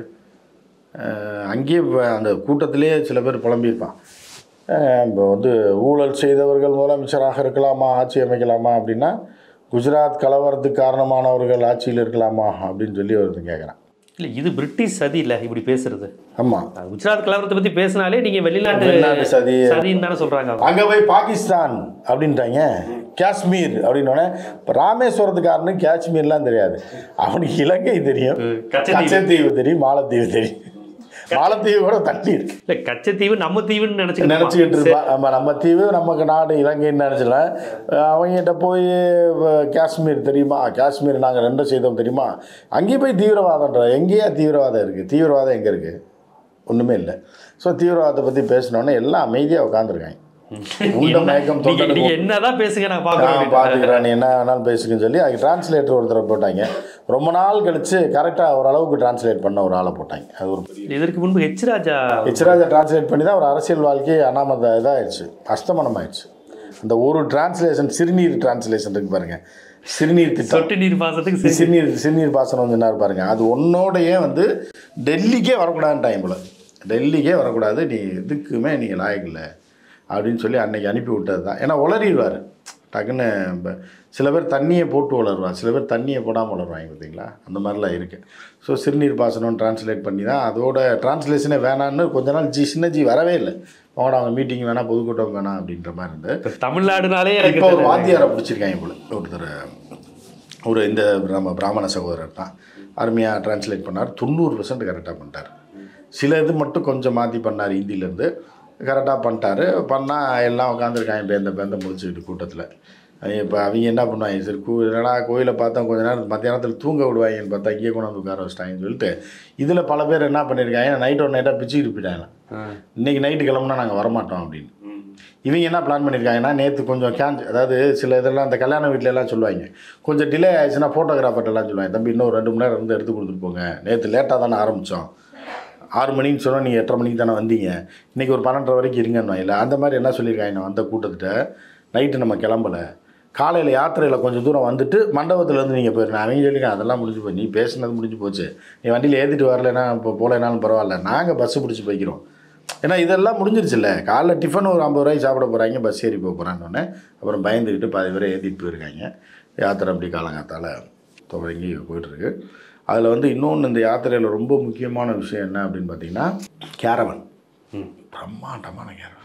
அங்கேயே இப்ப அந்த கூட்டத்திலே சில பேர் புலம்பியிருப்பான் இப்போ வந்து ஊழல் செய்தவர்கள் முதலமைச்சராக இருக்கலாமா ஆட்சி அமைக்கலாமா அப்படின்னா குஜராத் கலவரத்துக்கு காரணமானவர்கள் ஆட்சியில் இருக்கலாமா அப்படின்னு சொல்லி ஒருத்தன் கேட்குறான் இல்ல இது பிரிட்டிஷ் சதி இல்ல இப்படி பேசுறது ஆமாம் குஜராத் கலவரத்தை பத்தி பேசினாலே நீங்க வெளிநாட்டு வெளிநாட்டு சதி. சதின்னு தானே சொல்றாங்க அவங்க. அங்கே போய் பாகிஸ்தான் அப்படின்ட்டாங்க காஷ்மீர் அப்படின்னோடனே இப்போ ராமேஸ்வரத்துக்காரனுக்கு காஷ்மீர்லாம் தெரியாது அவனுக்கு இலங்கை தெரியும் கச்சத்தீவு. கச்சத்தீவு தெரியும் மாலத்தீவு தெரியும் மாலத்தீவு கூட தண்ணி இருக்கு இல்ல கச்சத்தீவு நம்ம தீவுன்னு நினைச்சுக்கிட்டு நினச்சிக்கிட்டு இருப்பா நம்ம நம்ம தீவு நமக்கு நாடு இலங்கைன்னு நினச்சல அவங்ககிட்ட போய் அஹ், காஷ்மீர் தெரியுமா காஷ்மீர் நாங்கள் ரெண்டும் செய்தோம் தெரியுமா அங்கேயும் போய் தீவிரவாதம்ன்ற எங்கேயா தீவிரவாதம் இருக்குது தீவிரவாதம் எங்கே இருக்குது ஒன்றுமே இல்லை ஸோ தீவிரவாதத்தை பற்றி பேசினோன்னே எல்லாம் அமைதியாக உட்காந்துருக்காங்க உண்ட மயக்கம் நீங்க தொண்டை நீங்க என்னதான் பேசுங்க நான் நான் பாக்குறேன் பார்த்துக்கிறேன் நீ என்ன வேணாலும் பேசுங்கன்னு சொல்லி அதுக்கு டிரான்ஸ்லேட்டர் ஒருத்தரை போட்டாங்க ரொம்ப நாள் கழிச்சு கரெக்டாக ஓரளவுக்கு டிரான்ஸ்லேட் பண்ண ஒரு ஆளை போட்டாங்க அது ஒரு பெரிய இதற்கு முன்பு ஹெச் ராஜா எச்ராஜா டிரான்ஸ்லேட் பண்ணி தான் ஒரு அரசியல் வாழ்க்கை அனாமத இதாகிடுச்சு அஸ்தமனம் ஆயிடுச்சு அந்த ஒரு டிரான்ஸ்லேஷன் சிறுநீர் டிரான்ஸ்லேஷன் இருக்கு பாருங்க சிறுநீர் திட்டம் சொட்டு நீர் பாசத்துக்கு சரி. சிறுநீர் சிறுநீர் பாசனம் சொன்னார் பாருங்க அது உன்னோடையே வந்து டெல்லிக்கே வரக்கூடாதுன்னு போல டெல்லிக்கே வரக்கூடாது நீ எதுக்குமே நீங்கள் லாயக்கில்லை அப்படின்னு சொல்லி அன்னைக்கு அனுப்பி விட்டது தான் ஏன்னா உளறிடுவார் டக்குன்னு இப்ப சில பேர் தண்ணியை போட்டு வளருவாங்க சில பேர் தண்ணியை போடாமல் வளருவாங்க பார்த்தீங்களா அந்த மாதிரிலாம் இருக்குது ஸோ சிறுநீர் பாசனம் டிரான்ஸ்லேட் பண்ணி தான் அதோட டிரான்ஸ்லேஷனே வேணான்னு கொஞ்ச நாள் ஜி சின்ன ஜி வரவே இல்லை அவங்களோட அவங்க மீட்டிங் வேணாம் பொதுக்கூட்டம் வேணாம் அப்படின்ற மாதிரி இருந்து இப்ப தமிழ்நாடுனாலே எனக்கு இப்போ ஒரு வாத்தியாரை பிடிச்சிருக்காங்க போல ஒருத்தர் ஒரு இந்த நம்ம பிராமண சகோதரர் தான் அருமையாக டிரான்ஸ்லேட் பண்ணார் தொண்ணூறு பர்சன்ட் கரெக்டாக பண்ணிட்டார் சில இது மட்டும் கொஞ்சம் மாற்றி பண்ணார் ஹிந்திலேருந்து கரெக்டாக பண்ணிட்டாரு பண்ணால் எல்லாம் உட்காந்துருக்காங்க பேந்த பேந்த முடிச்சுக்கிட்டு கூட்டத்தில் இப்போ அவங்க என்ன பண்ணுவாங்க சரி கூ என்னடா கோயிலை பார்த்தா கொஞ்ச நேரம் மத்தியானத்தில் தூங்க விடுவாங்கன்னு பார்த்தா இங்கே கொண்டு வந்து உட்கார வச்சிட்டாங்கன்னு சொல்லிட்டு இதில் பல பேர் என்ன பண்ணியிருக்காங்க நைட் ஒரு நைட்டாக பிச்சுக்கிட்டு போயிட்டாங்க இன்னைக்கு நைட்டு கிளம்புனா நாங்கள் வரமாட்டோம் அப்படின்னு இவங்க என்ன பிளான் பண்ணியிருக்காங்கன்னா நேற்று கொஞ்சம் கேன்ஸ் அதாவது சில இதெல்லாம் இந்த கல்யாண வீட்ல எல்லாம் சொல்லுவாங்க கொஞ்சம் டிலே ஆயிடுச்சுன்னா ஃபோட்டோகிராஃபர்ட்டெல்லாம் சொல்லுவாங்க தம்பி இன்னும் ஒரு ரெண்டு மணி நேரம் இருந்து எடுத்து கொடுத்துட்டு போங்க நேற்று லேட்டாக தானே ஆரம்பித்தோம் ஆறு மணின்னு சொன்னால் நீங்கள் எட்டரை மணிக்கு தானே வந்தீங்க இன்றைக்கி ஒரு பன்னெண்டரை வரைக்கும் இருங்கன்னு இல்லை அந்த மாதிரி என்ன சொல்லியிருக்காங்க நான் வந்த கூட்டத்திட்ட நைட்டு நம்ம கிளம்பலை காலையில் யாத்திரையில் கொஞ்சம் தூரம் வந்துட்டு மண்டபத்துலேருந்து நீங்கள் போயிருங்க அவங்க சொல்லியிருக்காங்க அதெல்லாம் முடிஞ்சு போய் நீ பேசுனது முடிஞ்சு போச்சு நீ வண்டியில் ஏற்றிட்டு வரலைன்னா இப்போ போகலைனாலும் பரவாயில்ல நாங்கள் பஸ்ஸு பிடிச்சி போய்க்கிறோம் ஏன்னா இதெல்லாம் முடிஞ்சிருச்சுல்ல காலைல டிஃபன் ஒரு ஐம்பது ரூபாய்க்கு சாப்பிட போகிறாங்க பஸ் ஏறி போக போகிறான்னு அப்புறம் பயந்துக்கிட்டு பாதி பேரை ஏற்றிட்டு போயிருக்காங்க யாத்திரை அப்படி காலங்காத்தால் தொடங்கி போயிட்டுருக்கு அதில் வந்து இன்னொன்று இந்த யாத்திரையில் ரொம்ப முக்கியமான விஷயம் என்ன அப்படின்னு பார்த்தீங்கன்னா கேரவன் பிரம்மாண்டமான கேரவன்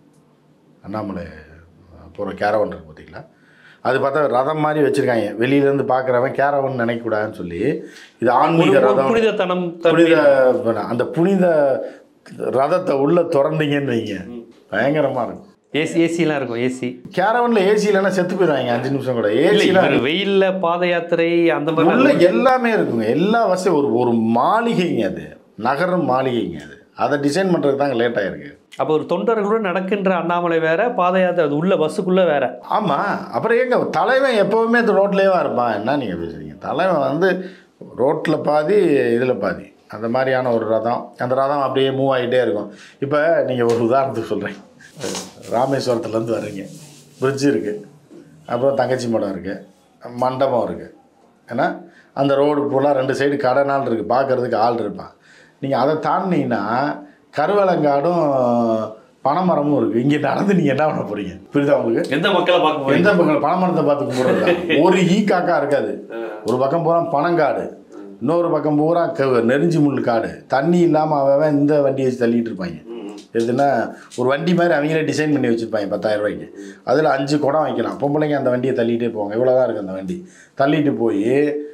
அண்ணாமலை போகிற கேரவன் இருக்கு பார்த்தீங்களா அது பார்த்தா ரதம் மாதிரி வச்சுருக்காங்க வெளியிலேருந்து பார்க்குறவன் கேரவன் நினைக்கக்கூடாதுன்னு சொல்லி இது ஆன்மீக ஒரு ரதம் புனிதத்தனம் புனித அந்த புனித ரதத்தை உள்ள திறந்தீங்கன்னு வைங்க பயங்கரமா இருக்கும் ஏசி ஏசிலாம் இருக்கும் ஏசி கேரவன்ல ஏசி இல்லைன்னா செத்து போயிடுவாங்க அஞ்சு நிமிஷம் கூட இல்ல ஏசில இவர் வெயில்ல பாத யாத்திரை அந்த மாதிரி உள்ள எல்லாமே இருக்குங்க எல்லா வசதி ஒரு ஒரு மாளிகைங்க அது நகரம் மாளிகைங்க அது அதை டிசைன் பண்ணுறதுக்கு தாங்க லேட் ஆயிருக்கு அப்போ ஒரு தொண்டர்களுடன் நடக்கின்ற அண்ணாமலை வேற பாத யாத்திரை அது உள்ள பஸ்ஸுக்குள்ள வேற ஆமாம் அப்புறம் ஏங்க தலைவன் எப்போவுமே ரோட்லேயே இருப்பான் என்ன நீங்கள் பேசுறீங்க தலைவன் வந்து ரோட்டில் பாதி இதில் பாதி அந்த மாதிரியான ஒரு ரதம் அந்த ரதம் அப்படியே மூவ் ஆகிட்டே இருக்கும் இப்போ நீங்கள் ஒரு உதாரணத்துக்கு சொல்கிறேன் ராமேஸ்வரத்துலேருந்து வர்றீங்க பிரிட்ஜ் இருக்குது அப்புறம் தங்கச்சி மடம் இருக்குது மண்டபம் இருக்குது ஏன்னா அந்த ரோடு ஃபுல்லாக ரெண்டு சைடு கடை நாள் இருக்குது பார்க்குறதுக்கு ஆள் இருப்பான் நீங்கள் அதை தாண்டினீங்கன்னா கருவலங்காடும் பனைமரமும் இருக்குது இங்கே நடந்து நீங்கள் என்ன பண்ண போகிறீங்க புரியுதா உங்களுக்கு எந்த மக்களை பார்க்க போறீங்க எந்த பக்கம் பனைமரத்தை பார்த்து கும்பிட்றது ஒரு ஈ காக்கா இருக்காது ஒரு பக்கம் பூரா பனங்காடு இன்னொரு பக்கம் பூரா க- நெருஞ்சி முள் காடு தண்ணி இல்லாமல் அவன் இந்த வண்டியை வச்சு தள்ளிட்டு இருப்பாங்க எதுனா ஒரு வண்டி மாதிரி அவங்களே டிசைன் பண்ணி வச்சுருப்பாங்க பத்தாயிரம் ரூபாய்க்கு அதில் அஞ்சு குடம் வைக்கலாம் பொம்பளைங்க அந்த வண்டியை தள்ளிட்டே போவாங்க இவ்வளோ தான் இருக்கும் அந்த வண்டி தள்ளிட்டு போய்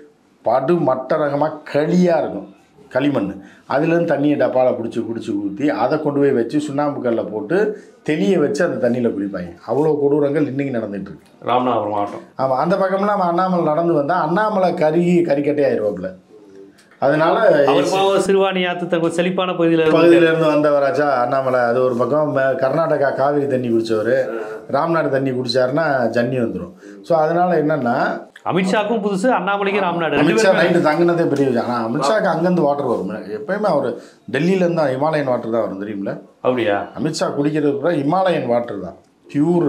படு மட்ட ரகமாக களியாக இருக்கும் களிமண் அதுலேருந்து தண்ணியை டப்பாவில் பிடிச்சி பிடிச்சி ஊற்றி அதை கொண்டு போய் வச்சு சுண்ணாம்பு கல்ல போட்டு தெளிய வச்சு அந்த தண்ணியில் குளிப்பாங்க அவ்வளோ கொடூரங்கள் இன்னைக்கு நடந்துட்டு இருக்கு ராமநாதபுரம் மாவட்டம் ஆமாம் அந்த பக்கம்லாம் நம்ம அண்ணாமலை நடந்து வந்தால் அண்ணாமலை கருகி கறிக்கட்டே ஆயிடுவாப்புல அதனால அவர் பாவம் சிறுவாணி ஆத்து தங்க செழிப்பான பகுதியில் பகுதியிலேருந்து வந்தவராச்சா அண்ணாமலை அது ஒரு பக்கம் மே- கர்நாடகா காவிரி தண்ணி குடிச்சவர் ராம்நாடு தண்ணி குடிச்சாருன்னா ஜன்னி வந்துடும் ஸோ அதனால என்னன்னா அமித்ஷாக்கும் புதுசு அண்ணாமலைக்கும் ராம்நாடு ரெண்டு அமித்ஷா பேருமே நைட்டு தங்கினதே பெரிய விஷயம் ஆனால் அமித்ஷாக்கு அங்கேருந்து வாட்டர் வரும் எப்பயுமே அவர் டெல்லியிலேருந்து தான் ஹிமாலயன் வாட்டர் தான் வரும் தெரியுமில்ல அப்படியா அமித்ஷா குடிக்கிறது கூட ஹிமாலயன் வாட்டர் தான் பியூர்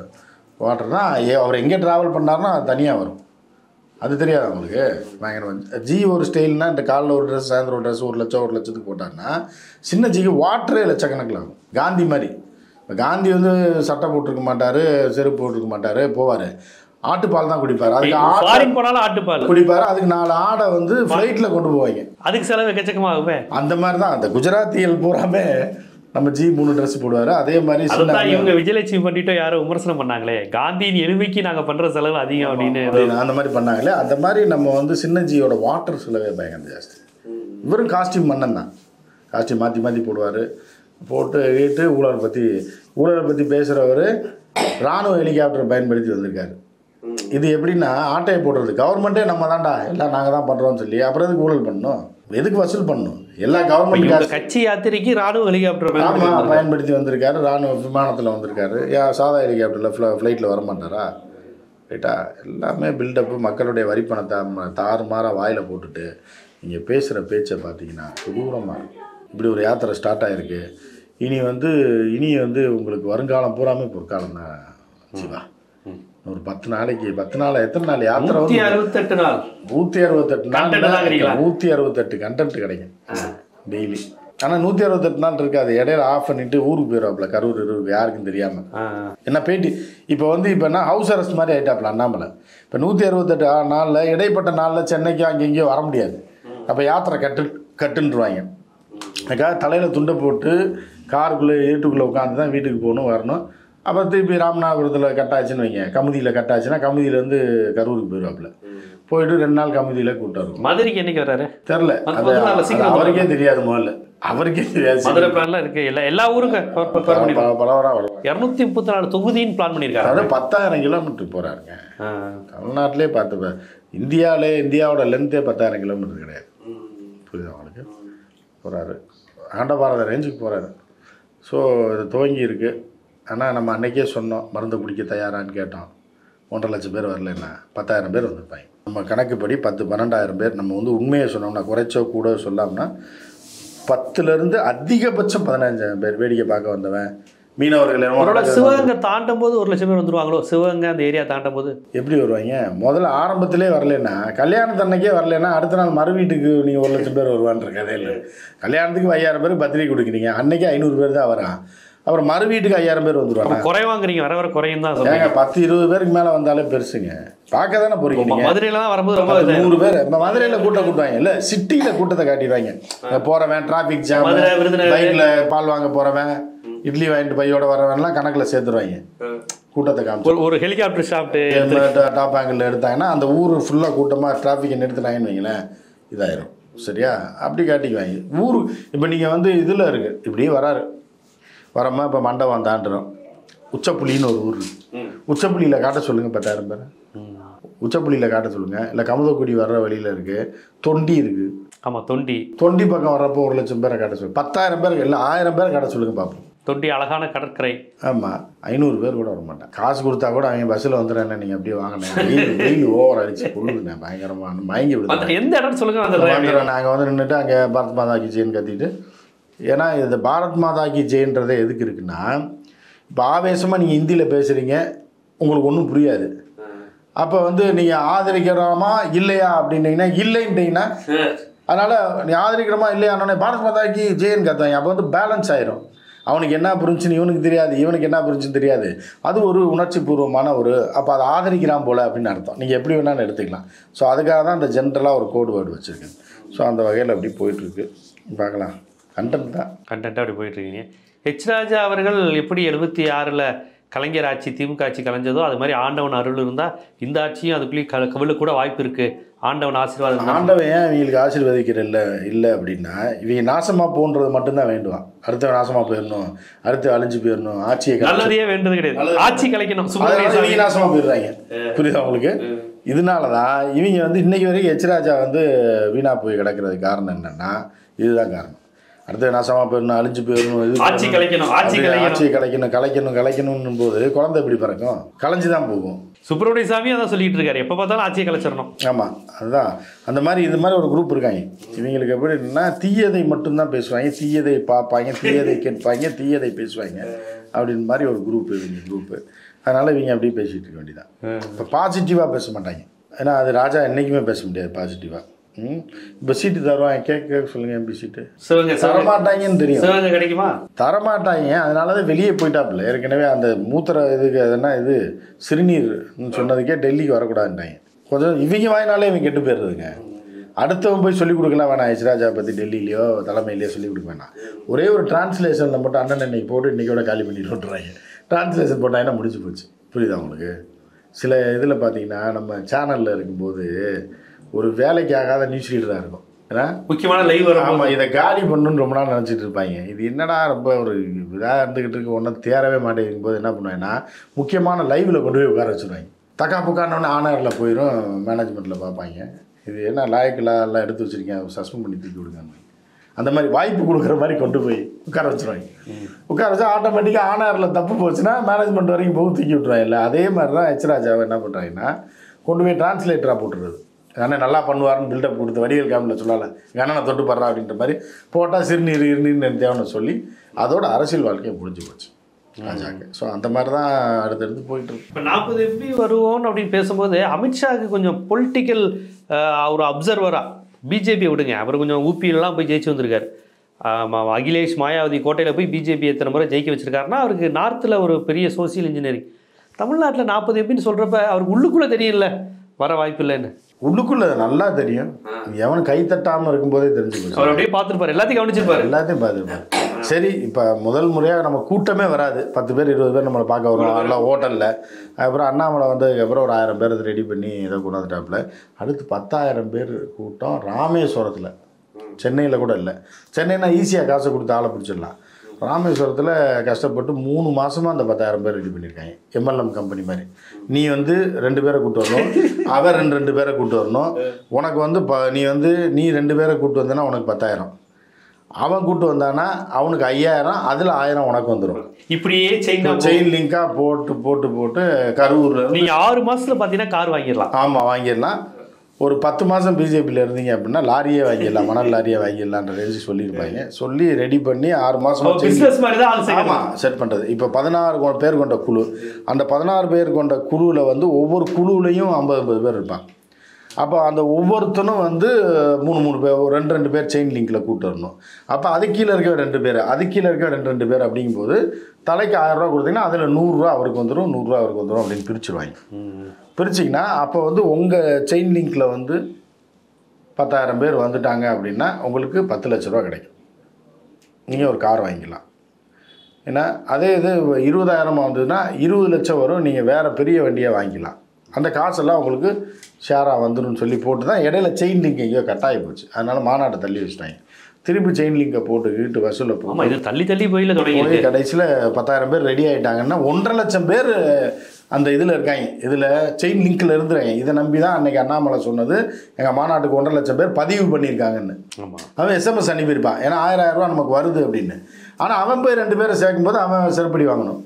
வாட்டர் தான் ஏ- அவர் எங்கே ட்ராவல் பண்ணாருன்னா அது தனியாக வரும் அது தெரியாது அவங்களுக்கு பயங்கரம் ஜி ஒரு ஸ்டைல்னா இந்த காலைல ஒரு ட்ரெஸ் சாயந்தரம் ஒரு ட்ரெஸ் ஒரு லட்சம் ஒரு லட்சத்துக்கு போட்டாங்கன்னா சின்ன ஜிக்கு வாட்டரே லட்சக்கணக்கில் ஆகும் காந்தி மாதிரி இப்போ காந்தி வந்து சட்டை போட்டிருக்க மாட்டார் செருப்பு போட்டிருக்க மாட்டார் போவார் ஆட்டுப்பால் தான் குடிப்பார் அதுக்கு ஆட்டை ஃபாரின் போனாலும் ஆட்டுப்பால் குடிப்பார் அதுக்கு நாலு ஆடை வந்து ஃப்ளைட்டில் கொண்டு போவாங்க அதுக்கு செலவு எக்கச்சக்கமாகுமே அந்த மாதிரி தான் அந்த குஜராத்திகள் பூராமே நம்ம ஜி மூணு ட்ரெஸ் போடுவார் அதே மாதிரி சின்ன அதுதான் இவங்க விஜயலட்சுமி பண்ணிட்டு யாரோ விமர்சனம் பண்ணாங்களே காந்தியின் எளிமைக்கு நாங்க பண்ற செலவு அதிகம் அப்படின்னு ஏதோ அப்படின்னு அந்த மாதிரி பண்ணாங்களே அந்த மாதிரி நம்ம வந்து சின்னஜியோட வாட்டர் செலவே பயங்கர ஜாஸ்தி இவரும் காஸ்டியூம் மன்னன் தான் காஸ்டியூம் மாற்றி மாற்றி போடுவார் போட்டு வீட்டு ஊழலை பற்றி ஊழலை பற்றி பேசுகிறவர் ராணுவ ஹெலிகாப்டர் பயன்படுத்தி வந்திருக்காரு இது எப்படின்னா ஆட்டையை போடுறது கவர்மெண்ட்டே நம்ம தான்டா எல்லாம் நாங்கள் தான் பண்ணுறோம்னு சொல்லி அப்புறம் எதுக்கு ஊழல் பண்ணணும் எதுக்கு வசூல் பண்ணணும் எல்லா கவர்மெண்ட் இவங்க கட்சி யாத்திரைக்கு ராணுவ ஹெலிகாப்டர் ஆமாம் பயன்படுத்தி வந்திருக்காரு ராணுவ விமானத்தில் வந்திருக்காரு ஏன் சாதா ஹெலிகாப்டரில் ஃப்ள ஃப்ளைட்டில் வர மாட்டாரா ரைட்டா எல்லாமே பில்டப்பு மக்களுடைய வரி பணத்தை ம- தாறுமாறாக வாயில் போட்டுட்டு நீங்கள் பேசுகிற பேச்சை பார்த்தீங்கன்னா கொடூரமாக இருக்கு. இப்படி ஒரு யாத்திரை ஸ்டார்ட் ஆகிருக்கு இனி வந்து இனி வந்து உங்களுக்கு வருங்காலம் பூராமே பொற்காலம் தான் சிவா ஒரு பத்து நாளைக்கு பத்து நாள் எத்தனை நாள் யாத்திரை நூத்தி வந்து அறுபத்தெட்டு நாள் நூற்றி அறுபத்தெட்டு Content தான் கிடைக்கல. நாள் நூற்றி அறுபத்தெட்டு கண்டென்ட் கிடைக்கும் டெய்லி ஆனால் நூற்றி அறுபத்தெட்டு நாள் இருக்காது இடையில ஆஃப் பண்ணிட்டு ஊருக்கு போயிடுவாப்புல கரூர் இருவுக்கு யாருக்கும் தெரியாமல் ஆ, என்ன பேட்டி இப்போ வந்து இப்போ என்ன ஹவுஸ் அரெஸ்ட் மாதிரி ஆயிட்டாப்புல அண்ணாமலை இப்போ நூற்றி அறுபத்தெட்டு நாளில் இடைப்பட்ட நாளில் சென்னைக்கு அங்கே இங்கேயும் வர முடியாது அப்போ யாத்திரை கட்டு கட்டுன்றுவாங்க அதுக்காக தலையில் துண்டை போட்டு காருக்குள்ளே வீட்டுக்குள்ளே உட்காந்து தான் வீட்டுக்கு போகணும் வரணும் அப்புறம் திருப்பி ராமநாதபுரத்தில் கட்டாச்சுன்னு வைங்க கமுதியில் கட்டாச்சுன்னா கமுதியிலேருந்து கரூருக்கு போயிடுவாப்புல போயிட்டு ரெண்டு நாள் கமுதியில் கூட்டம் இருக்கும் மதுரைக்கு என்னைக்கு வர்றாரு தெரில வந்து அது மதுரை அது சீக்கிரம் அவருக்கே தெரியாது முதல்ல அவருக்கே தெரியாது மதுரை பிளான்லாம் இருக்கு எல்லா எல்லா ஊருக்கும் பல பல பலவராக வரும் இரநூத்தி முப்பத்தி நாலு தொகுதின்னு பிளான் பண்ணியிருக்காரு அதாவது பத்தாயிரம் கிலோமீட்டர் போகிறாருங்க ஆ. தமிழ்நாட்டிலே பார்த்து இந்தியாவிலே இந்தியாவோட லென்த்தே பத்தாயிரம் கிலோமீட்டர் கிடையாது புரியுதா அவங்களுக்கு போகிறாரு ஆண்ட பாரத ரேஞ்சுக்கு போகிறாரு ஸோ இது துவங்கி இருக்கு ஆனால் நம்ம அன்னைக்கே சொன்னோம் மருந்து குடிக்க தயாரான்னு கேட்டோம் ஒன்றரை லட்சம் பேர் வரலன்னா பத்தாயிரம் பேர் வந்திருப்பாங்க நம்ம கணக்குப்படி பத்து பன்னெண்டாயிரம் பேர் நம்ம வந்து உண்மையை சொன்னோம்னா குறைச்சோ கூட சொல்லாம்னா பத்துலேருந்து அதிகபட்சம் பதினஞ்சாயிரம் பேர் வேடிக்கை பார்க்க வந்தவன் மீனவர்கள் என்னமோ அவரோட நடக்குது, சிவகங்கை தாண்டும் போது ஒரு லட்சம் பேர் வந்துருவாங்களோ சிவகங்கை அந்த ஏரியா தாண்டும் போது எப்படி வருவாங்க முதல்ல ஆரம்பத்திலே வரலன்னா கல்யாணத்தன்னைக்கே வரலன்னா அடுத்த நாள் மறு வீட்டுக்கு நீங்கள் ஒரு லட்சம் பேர் வருவான்ற கதையில் கல்யாணத்துக்கு ஐயாயிரம் பேர் பத்திரிக்கை கொடுக்குறீங்க அன்னைக்கு ஐநூறு பேர் தான் வரான் அப்புறம் மறு வீட்டுக்கு ஐயாயிரம் பேர் வந்துருவாங்க குறைவாங்கிறீங்க வர வர குறையும் தான் சொல்லுங்க ஏங்க பத்து இருபது பேருக்கு மேலே வந்தாலே பெருசுங்க பார்க்க தானே போறீங்க நீங்க. மதுரையில தான் வரும்போது ரொம்ப பத்து, நூறு பேர் இப்போ மதுரையில் கூட்டம் கூட்டுவாங்க இல்லை சிட்டியில் கூட்டத்தை காட்டிடுவாங்க இங்க போறவன் டிராஃபிக் ஜாம் மதுரை, விருதுநகர். பைக்கில் பால் வாங்க போறவன் இட்லி வாங்கிட்டு பையோட வரவன்லாம் கணக்கில் சேர்த்துருவாங்க கூட்டத்தை காமிச்சு ஒரு- ஒரு ஹெலிகாப்டர் ஷாப்ட்டு டாப் ஆங்கிள் எடுத்தாங்கன்னா அந்த ஊர் ஃபுல்லாக கூட்டமாக டிராஃபிக்கை நிறுத்தினாங்கன்னு வைங்களேன் இதாயிரும் சரியா அப்படி காட்டிக்குவாங்க ஊர் இப்போ நீங்கள் வந்து இதில் இருக்கு இப்படியே வராரு வரமா இப்போ மண்டபம் தாண்டுறோம் உச்சப்புலின்னு ஒரு ஊர் இருக்கு உச்சப்புலியில் காட்ட சொல்லுங்கள் பத்தாயிரம் பேர் உச்சப்புலியில் காட்ட சொல்லுங்கள் இல்லை கமதக்குடி வர்ற வழியில் இருக்குது தொண்டி இருக்குது ஆமா தொண்டி தொண்டி பக்கம் வர்றப்போ ஒரு லட்சம் பேரை காட்ட சொல்லுங்கள் பத்தாயிரம் பேர் இல்லை ஆயிரம் பேரை காட்ட சொல்லுங்கள் பார்ப்போம் தொண்டி அழகான கடற்கரை ஆமாம் ஐநூறு பேர் கூட வர மாட்டேன் காசு கொடுத்தா கூட அவங்க பஸ்ஸில் வந்துடுறேன் நீங்கள் அப்படியே வாங்கினேன் வெயில் வெயில் ஓவர் அடிச்சு கொள்ளுதுண்ணே பயங்கரமாக மயங்கி விடுது அந்த எந்த இடம்னு சொல்லுங்க அந்த drive. வந்துடுறோம் நாங்கள் வந்து நின்றுட்டு அங்கே பாரத் மாதா கி ஜெயின் கத்திட்டு ஏன்னா இது பாரத் மாதா கி ஜெயின்றதே எதுக்கு இருக்குன்னா இப்போ ஆவேசமாக நீங்கள் ஹிந்தியில் பேசுகிறீங்க உங்களுக்கு ஒன்றும் புரியாது அப்போ வந்து நீங்கள் ஆதரிக்கிறோமா இல்லையா அப்படின்னீங்கன்னா இல்லைன்ட்டீங்கன்னா அதனால் நீ ஆதரிக்கிறோமா இல்லையானோடனே பாரத் மாதா கி ஜெயின் கத்துவாங்க அப்போ வந்து பேலன்ஸ் ஆயிரும் அவனுக்கு என்ன புரிஞ்சுன்னு இவனுக்கு தெரியாது இவனுக்கு என்ன புரிஞ்சுன்னு தெரியாது அது ஒரு உணர்ச்சி பூர்வமான ஒரு அப்போ அதை ஆதரிக்கிறான் போல அப்படின்னு அர்த்தம் நீங்கள் எப்படி வேணாலும் எடுத்துக்கலாம் ஸோ அதுக்காக தான் அந்த ஜென்ரலாக ஒரு கோடு வேர்டு வச்சுருக்கேன் ஸோ அந்த வகையில் அப்படி போயிட்டுருக்கு பார்க்கலாம் கண்டென்ட் தான் கண்டென்ட்டாக அப்படி போயிட்டு இருக்கீங்க ஹெச் ராஜா அவர்கள் எப்படி எழுபத்தி ஆறில் கலைஞர் ஆட்சி திமுக ஆட்சி கலைஞ்சதோ அது மாதிரி ஆண்டவன் அருள் இருந்தால் இந்த ஆட்சியும் அதுக்குள்ளேயும் க கவிழ கூட வாய்ப்பு இருக்குது ஆண்டவன் ஆசீர்வாதம் இருந்தா- ஆண்டவன் ஏன் இவங்களுக்கு ஆசீர்வதிக்கிற இல்லை இல்லை அப்படின்னா இவங்க நாசமாக போன்றது மட்டும்தான் வேண்டுவான் அடுத்த நாசமாக போயிடணும் அடுத்து அழிஞ்சு போயிடணும் ஆட்சியை கலைச்சு- நல்லதையே வேண்டது கிடையாது ஆட்சி கலைக்கணும் சுப்பிரமணிய அதனால சாமி இவங்க நாசமாக போயிடுறாங்க புரியுதா உங்களுக்கு இதனால தான் இவங்க வந்து இன்னைக்கு வரைக்கும் எச் ராஜா வந்து வீணா போய் கிடக்கிறதுக்கு காரணம் என்னன்னா இதுதான் காரணம் அடுத்து நாசமாக போயிடணும் அழிஞ்சு போயிடணும் இது ஆட்சி போயிடணும். கலைக்கணும், ஆட்சி அப்படி கலைக்கணும். ஆட்சியை கலைக்கணும் கலைக்கணும் கலைக்கணும்னும் போது குழந்தை எப்படி பிறக்கும் கலைஞ்சு தான் போகும் சுப்பிரமணிய சாமி அதான் சொல்லிட்டு இருக்காரு எப்போ பார்த்தாலும் ஆட்சியை கலைச்சிடணும் ஆமாம் அதுதான் அந்த மாதிரி இது மாதிரி ஒரு குரூப் இருக்காங்க இவங்களுக்கு எப்படின்னா தீயதை மட்டும்தான் பேசுவாங்க தீயதை பார்ப்பாங்க தீயதை கேட்பாங்க தீயதை பேசுவாங்க அப்படின்னு மாதிரி ஒரு குரூப் இவங்க குரூப்பு அதனால் இவங்க அப்படியே பேசிகிட்டு இருக்க வேண்டியதான் இப்போ பாசிட்டிவாக பேச மாட்டாங்க ஏன்னா அது ராஜா என்றைக்குமே பேச முடியாது பாசிட்டிவாக ம் இப்போ சீட்டு தருவாங்க கேட்க சொல்லுங்கள் எம்பி சீட்டு சிவங்க சிவங்க தரமாட்டாங்கன்னு தெரியும் சிவங்க கிடைக்குமா தரமாட்டாங்க அதனால தான் வெளியே போயிட்டாப்புல ஏற்கனவே அந்த மூத்திர இதுக்கு எதுனா இது சிறுநீர்னு சொன்னதுக்கே டெல்லிக்கு வரக்கூடாதுன்ட்டாங்க கொஞ்சம் இவங்க வாயினாலே இவங்க கெட்டு போயிடுறதுங்க அடுத்தவன் போய் சொல்லிக் கொடுக்கலாம் வேணாம் யஷ்ராஜா பற்றி டெல்லியிலையோ தலைமையிலையோ சொல்லிக் கொடுக்க வேணாம் ஒரே ஒரு டிரான்ஸ்லேஷனில் மட்டும் அண்ணன் இன்னைக்கு போட்டு இன்றைக்கோட காலி பண்ணிட்டு விட்டுறாங்க டிரான்ஸ்லேஷன் போட்டாங்கன்னா முடிஞ்சு போச்சு புரியுதா உங்களுக்கு சில இதில் பார்த்தீங்கன்னா நம்ம சேனலில் இருக்கும்போது ஒரு வேலைக்கு ஆகாத நியூஸ் ரீடராக இருக்கும் ஏன்னா முக்கியமான லைவ் வரும் ஆமாம் இதை காலி பண்ணணும்னு ரொம்ப நாள் நினச்சிட்டு இருப்பாங்க இது என்னடா ரொம்ப ஒரு இதாக இருந்துக்கிட்டு இருக்கு ஒன்றும் தேரவே மாட்டேங்கும் போது என்ன பண்ணுவாங்கன்னா முக்கியமான லைவில் கொண்டு போய் உட்கார வச்சுருவாங்க தக்கா புக்கானோடனே ஆனரில் போயிடும் மேனேஜ்மெண்ட்டில் பார்ப்பாங்க இது என்ன லாயக்கெல்லாம் எல்லாம் எடுத்து வச்சுருக்கேன் சஸ்பெண்ட் பண்ணி தூக்கி விடுங்க அந்த மாதிரி வாய்ப்பு கொடுக்குற மாதிரி கொண்டு போய் உட்கார வச்சுருவாங்க உட்கார வச்சா ஆட்டோமேட்டிக்காக ஆனரில் தப்பு போச்சுன்னா மேனேஜ்மெண்ட் வரைக்கும் போகும் தூக்கி விட்ருவாங்க இல்லை அதே மாதிரி தான் ஹெச் ராஜாவை என்ன பண்ணுறாங்கன்னா கொண்டு போய் டிரான்ஸ்லேட்டராக போட்டுறது எங்கள் அண்ணன் நல்லா பண்ணுவாருன்னு பில்டப் கொடுத்து வடிவேல் கேமில் சொல்லலை எங்கள் அண்ணனை தொட்டு படுறா அப்படின்ற மாதிரி போட்டால் சிறுநீர் இருநீர் தேவைன்னு சொல்லி அதோட அரசியல் வாழ்க்கையை முடிஞ்சு போச்சு ராஜாக்கு ஸோ அந்த மாதிரி தான் அடுத்தடுத்து போயிட்டு இருக்கு இப்போ நாற்பது எப்படி வருவோம் அப்படின்னு பேசும்போது அமித்ஷாவுக்கு கொஞ்சம் பொலிட்டிக்கல் ஒரு அப்சர்வரா பிஜேபி விடுங்க அவர் கொஞ்சம் ஊபியிலலாம் போய் ஜெயிச்சு வந்திருக்காரு ஆமாம் அகிலேஷ் மாயாவதி கோட்டையில் போய் பிஜேபி எத்தனை முறை ஜெயிக்க வச்சிருக்காருன்னா அவருக்கு நார்த்தில் ஒரு பெரிய சோசியல் இன்ஜினியரிங் தமிழ்நாட்டில் நாற்பது எப்படின்னு சொல்கிறப்ப அவருக்கு உள்ளுக்குள்ளே தெரியல வர வாய்ப்பு இல்லைன்னு உள்ளுக்குள்ள நல்லா தெரியும் எவன் கை தட்டாமல் இருக்கும்போதே தெரிஞ்சு போச்சு அவர் அப்படியே பார்த்துருப்பாரு எல்லாத்தையும் கவனிச்சிருப்பாரு எல்லாத்தையும் பார்த்துருப்பாரு சரி இப்போ முதல் முறையாக நம்ம கூட்டமே வராது பத்து பேர் இருபது பேர் நம்மளை பார்க்க வருவோம் எல்லாம் ஹோட்டலில் அப்புறம் அண்ணாமலை வந்ததுக்கப்புறம் ஒரு ஆயிரம் பேர் ரெடி பண்ணி இதை கொண்டாந்துட்டாப்புல அடுத்து பத்தாயிரம் பேர் கூட்டம் ராமேஸ்வரத்தில் சென்னையில் கூட இல்லை சென்னைனா ஈஸியாக காசை கொடுத்து ஆளை பிடிச்சிடலாம் ராமேஸ்வரத்தில் கஷ்டப்பட்டு மூணு மாசமா அந்த பத்தாயிரம் பேர் ரெடி பண்ணியிருக்காங்க எம்எல்எம் கம்பெனி மாதிரி நீ வந்து ரெண்டு பேரை கூட்டு வரணும் அவன் ரெண்டு ரெண்டு பேரை கூட்டு வரணும் உனக்கு வந்து ப நீ வந்து நீ ரெண்டு பேரை கூட்டு வந்தேன்னா உனக்கு பத்தாயிரம் அவன் கூட்டு வந்தானா அவனுக்கு ஐயாயிரம் அதில் ஆயிரம் உனக்கு வந்துடும் இப்படியே செயின் செயின் லிங்காக போட்டு போட்டு போட்டு கரூரில் நீங்க ஆறு மாசத்துல பாத்தீங்கன்னா கார் வாங்கிடலாம் ஆமாம் வாங்கிடலாம் ஒரு பத்து மாதம் பிஜேபியில் இருந்தீங்க அப்படின்னா லாரியே வாங்கிடலாம் மணல் லாரியே வாங்கிடலான்ற ரேஞ்சு சொல்லியிருப்பாங்க சொல்லி ரெடி பண்ணி ஆறு மாதம் பிசினஸ் மாதிரி தான் ஆள் செய்யணும் ஆமாம் செட் பண்ணுறது இப்போ பதினாறு கொ- பேர் கொண்ட குழு அந்த பதினாறு பேர் கொண்ட குழுவில் வந்து ஒவ்வொரு குழுவுலையும் ஐம்பது ஐம்பது பேர் இருப்பாங்க அப்போ அந்த ஒவ்வொருத்தனும் வந்து மூணு மூணு பேர் ஒரு ரெண்டு ரெண்டு பேர் செயின் லிங்கில் கூட்டு வரணும் அப்போ அது கீழே இருக்க ரெண்டு பேர் அது கீழே இருக்க ரெண்டு ரெண்டு பேர் அப்படிங்கும்போது தலைக்கு ஆயிரம் ரூபா கொடுத்தீங்கன்னா அதில் நூறுரூவா அவருக்கு வந்துடும் நூறுரூவா அவருக்கு வந்துடும் அப்படின்னு பிரிச்சுருவாங்க பிரிச்சிங்கன்னா அப்போ வந்து உங்கள் செயின் லிங்கில் வந்து பத்தாயிரம் பேர் வந்துட்டாங்க அப்படின்னா உங்களுக்கு பத்து லட்ச ரூபா கிடைக்கும் நீங்கள் ஒரு கார் வாங்கிக்கலாம் ஏன்னா அதே இது இருபதாயிரமா வந்ததுன்னா இருபது லட்சம் வரும் நீங்கள் வேறு பெரிய வண்டியை வாங்கிக்கலாம் அந்த காசெல்லாம் உங்களுக்கு ஷேராக வந்துடும் சொல்லி போட்டு தான் இடையில செயின் லிங்க் எங்கேயோ கட்டாயி போச்சு அதனால மாநாட்டை தள்ளி வச்சுட்டாங்க திருப்பி செயின் லிங்கை போட்டுக்கிட்டு வசூலில் ஆமா போய் இது தள்ளி தள்ளி போயில தொடங்கிடுது போய் கடைசியில் பத்தாயிரம் பேர் ரெடி ஆகிட்டாங்கன்னா ஒன்றரை லட்சம் பேர் அந்த இதில் இருக்காங்க இதில் செயின் லிங்க்கில் இருந்துறாங்க இதை நம்பி தான் அன்னைக்கு அண்ணாமலை சொன்னது எங்கள் மாநாட்டுக்கு ஒன்றரை லட்சம் பேர் பதிவு பண்ணியிருக்காங்கன்னு ஆமா அவன் எஸ்எம்எஸ் அனுப்பியிருப்பான் ஏன்னா ஆயிரம் ஆயிரம் ரூபா நமக்கு வருது அப்படின்னு ஆனால் அவன் போய் ரெண்டு பேரை சேர்க்கும்போது அவன் சிறப்படி வாங்கணும்